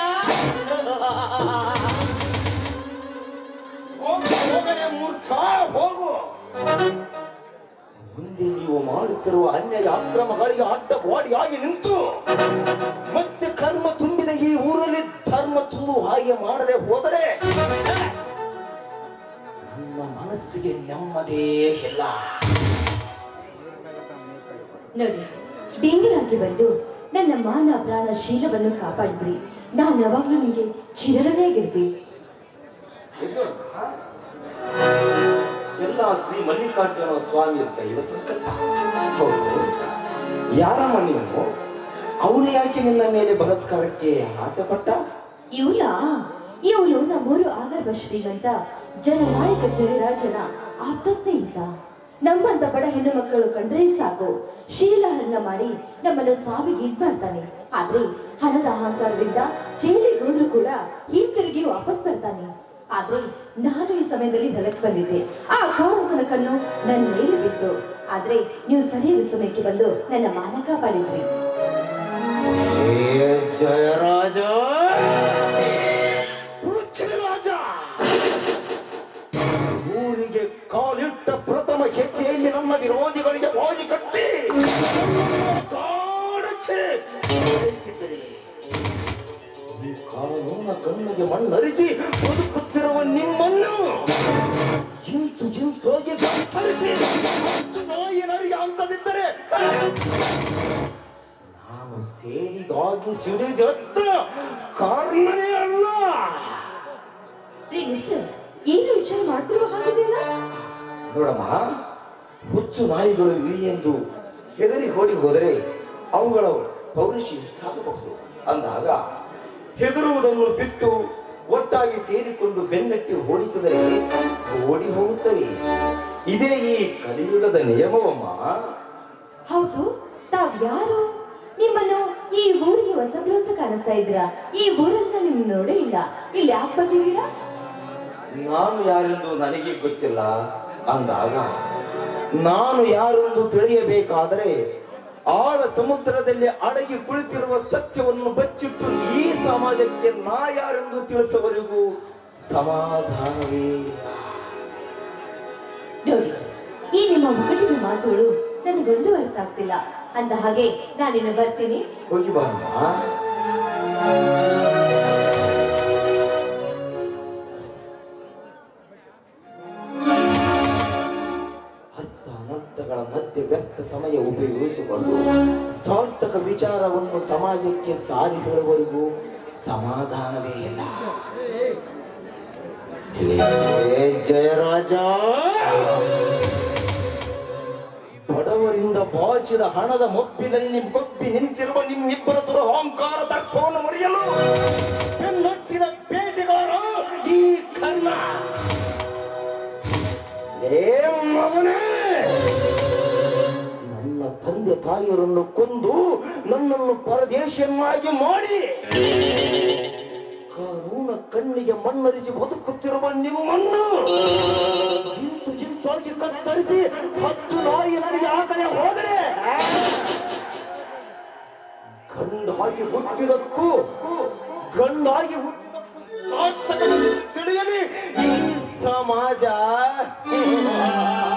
ಹೋಗು, ಹೋಗಲೇ ಮೂರ್ಖ ಹೋಗು ಮುಂದೆ ನೀವು ಮಾಡುತ್ತಿರುವ ಅನ್ಯಾಯ ಅಕ್ರಮಗಳಿಗೆ ಅಡ್ಡಗೋಡಿಯಾಗಿ ನಿಂತು ಮತ್ತೆ ಕರ್ಮ ತುಂಬಿದ ಈ ಊರಲ್ಲಿ ಧರ್ಮ ತುಂಬುವ ಹಾಗೆ ಮಾಡದೆ ಹೋದರೆ ನನ್ನ ಮನಸ್ಸಿಗೆ ನೆಮ್ಮದೇ ಇಲ್ಲ ನೋಡಿ ದೇವರಾಗಿ ಬಂದು ನನ್ನ ಮಾನ ಪ್ರಾಣ ಶೀಲವನ್ನು ಕಾಪಾಡಿದ್ರಿ ನಾನು ಯಾವಾಗ್ಲೂ ನಿಮಗೆ ಚಿರರಣೆಯಾಗಿರ್ತೀನಿ ಎಲ್ಲ ಶ್ರೀ ಮಲ್ಲಿಕಾರ್ಜುನ ಸ್ವಾಮಿ ದೈವ ಸಂಕಲ್ಪ ಹೌದು ಯಾರಮ್ಮ ನೀವು ಅವನು ಯಾಕೆ ನಿನ್ನ ಮೇಲೆ ಬಲಾತ್ಕಾರಕ್ಕೆ ಆಸೆ ಪಟ್ಟ ಇವಳ ಇವಳು ನಮ್ಮೂರು ಆಗರ್ಭ ಶ್ರೀಮಂತ ಜನನಾಯಕ ಜಯರಾಜನ ಆಪ್ತ ಸ್ನೇಹಿತ ನಮ್ಮಂತ ಬಡ ಹೆಣ್ಣು ಮಕ್ಕಳು ಕಂಡ್ರೆ ಸಾಕು ಶೀಲಹರಣ ಮಾಡಿ ನಮ್ಮನ್ನು ಸಾವಿಗೆ ಇದ್ ಮಾಡ್ತಾನೆ ಆದ್ರೆ ಹಣದ ಅಹಂಕಾರದಿಂದ ಜೈಲಿಗೆ ಹೋದ್ರು ಕೂಡ ಹಿಂತಿರುಗಿ ವಾಪಸ್ ಬರ್ತಾನೆ ಆದ್ರೆ ನಾನು ಈ ಸಮಯದಲ್ಲಿ ಹೊಲಕ್ ಬಂದಿದ್ದೆ ಆ ಕಾರುಕನ ಕಣ್ಣು ನನ್ನ ಮೇಲೆ ಬಿತ್ತು ಆದ್ರೆ ನೀವು ಸರಿಯಾದ ಸಮಯಕ್ಕೆ ಬಂದು ನನ್ನ ಮಾನ ಕಾಪಾಡಿದ್ರಿ ಜಯರಾಜ ಪೃಥ್ವಿರಾಜ ಊರಿಗೆ ಕಾಲಿಟ್ಟ ಪ್ರಥಮ ಹೆಜ್ಜೆಯಲ್ಲಿ ನಮ್ಮ ವಿರೋಧಿಗಳಿಗೆ ಬಾಯಿ ಕಟ್ಟಿ ಕಾಡಚ್ಚೆ ಹೊಡೆಯುತ್ತಿದ್ದರೆ ಈ ಕಾನೂನ ಕಣ್ಣಿಗೆ ಮಣ್ಣರಿಸಿ ಬದುಕುತ್ತಿರುವ ನಿಮ್ಮನ್ನು ಇಂಚು ಇಂಚೋಗಿ ಕತ್ತರಿಸಿ ಹತ್ತು ನಾಯಿನರಿಗೆ ಅಂತದಿದ್ದರೆ ನಾನು ಸೇರಿಗಾಗಿ ಸಿಡಿದತ್ತ ಕಾರಣನೇ ಅಲ್ಲ ರೀ ಮಿಸ್ಟರ್ ಏನು ವಿಚಾರ ಮಾಡ್ತಿರೋ ಹಾಗಿದೆಯಲ್ಲ ನೋಡಮ್ಮ ಹುಚ್ಚು ನಾಯಿಗಳು ಇವೆ ಎಂದು ಹೆದರಿ ಓಡಿ ಹೋದರೆ ಅವುಗಳ ಪೌರುಷಿ ಹೆಚ್ಚಾಗಬಹುದು ಅಂದಾಗ ಹೆದರುವುದನ್ನು ಬಿಟ್ಟು ಒಟ್ಟಾಗಿ ಸೇರಿಕೊಂಡು ಬೆನ್ನಟ್ಟಿ ಓಡಿಸಿದರೆ ಓಡಿ ಹೋಗುತ್ತವೆ ಇದೇ ಈ ಕಲಿಯುಗದ ನಿಯಮವಮ್ಮ ಹೌದು ತಾವ್ ಯಾರು ನಿಮ್ಮನ್ನು ಈ ಊರಿಗೆ ಹೊಸಬ್ರು ಅಂತ ಕಾಣಿಸ್ತಾ ಇದ್ದೀರಾ ಈ ಊರನ್ನ ನಿಮ್ ನೋಡೇ ಇಲ್ಲ ಇಲ್ಲಿ ಯಾಕೆ ಬಂದಿದ್ದೀರಾ ನಾನು ಯಾರೆಂದು ನನಗೆ ಗೊತ್ತಿಲ್ಲ ಅಂದಾಗ ನಾನು ಯಾರೆಂದು ತಿಳಿಯಬೇಕಾದರೆ ಆಳ ಸಮುದ್ರದಲ್ಲಿ ಅಡಗಿ ಕುಳಿತಿರುವ ಸತ್ಯವನ್ನು ಬಚ್ಚಿಟ್ಟು ಈ ಸಮಾಜಕ್ಕೆ ನಾ ಯಾರೆಂದು ತಿಳಿಸುವವರೆಗೂ ಸಮಾಧಾನವೇ ಇಲ್ಲ. ನೋಡಿ ಈ ನಿಮ್ಮ ಮುಖಟಿನ ಮಾತುಗಳು ನನಗೊಂದು ಅರ್ಥ ಆಗ್ತಿಲ್ಲ ಅಂದ ಹಾಗೆ ನಾನಿನ್ನು ಬರ್ತೀನಿ ಹೋಗಿ ಬಾರಮ್ಮ ಅರ್ಥ ಅನರ್ಥಗಳ ಮಧ್ಯೆ ವ್ಯರ್ಥ ಸಮಯ ಉಪಯೋಗಿಸಿಕೊಂಡು ಸಾರ್ಥಕ ವಿಚಾರವನ್ನು ಸಮಾಜಕ್ಕೆ ಸಾರಿ ಹೇಳುವವರೆಗೂ ಸಮಾಧಾನವೇ ಇಲ್ಲ ಲೇ ಜಯರಾಜ ಬಡವರಿಂದ ಬಾಚಿದ ಹಣದ ಮೊಬ್ಬಿನಲ್ಲಿ ಕೊಬ್ಬಿ ನಿಂತಿರುವ ನಿಮ್ಮಿಬ್ಬರ ದುರಹಂಕಾರ ತರ್ಕವನ್ನು ಮುರಿಯಲು ಬೆನ್ನೊಟ್ಟಿದ ಬೇಟೆಗಾರ ಈ ಕನ್ನ ಏ ಮಗನೇ ನನ್ನ ತಂದೆ ತಾಯಿಯರನ್ನು ಕೊಂದು ನನ್ನನ್ನು ಪರದೇಶಿಯನ್ನಾಗಿ ಮಾಡಿ ಕಾನೂನ ಕಣ್ಣಿಗೆ ಮಣ್ಣರಿಸಿ ಬದುಕುತ್ತಿರುವ ನಿಮ್ಮನ್ನು ಇಂಚು ಇಂಚಾಗಿ ಕತ್ತರಿಸಿ ಹತ್ತು ನಾಯಿ ನನಗೆ ಆಗಲೇ ಹೋದರೆ ಗಂಡಾಗಿ ಹುಟ್ಟಿದಕ್ಕೂ ಗಂಡಾಗಿ ಹುಟ್ಟಿದಕ್ಕೂ ಸಾರ್ಥಕ ತಿಳಿಯಲಿ ಈ ಸಮಾಜ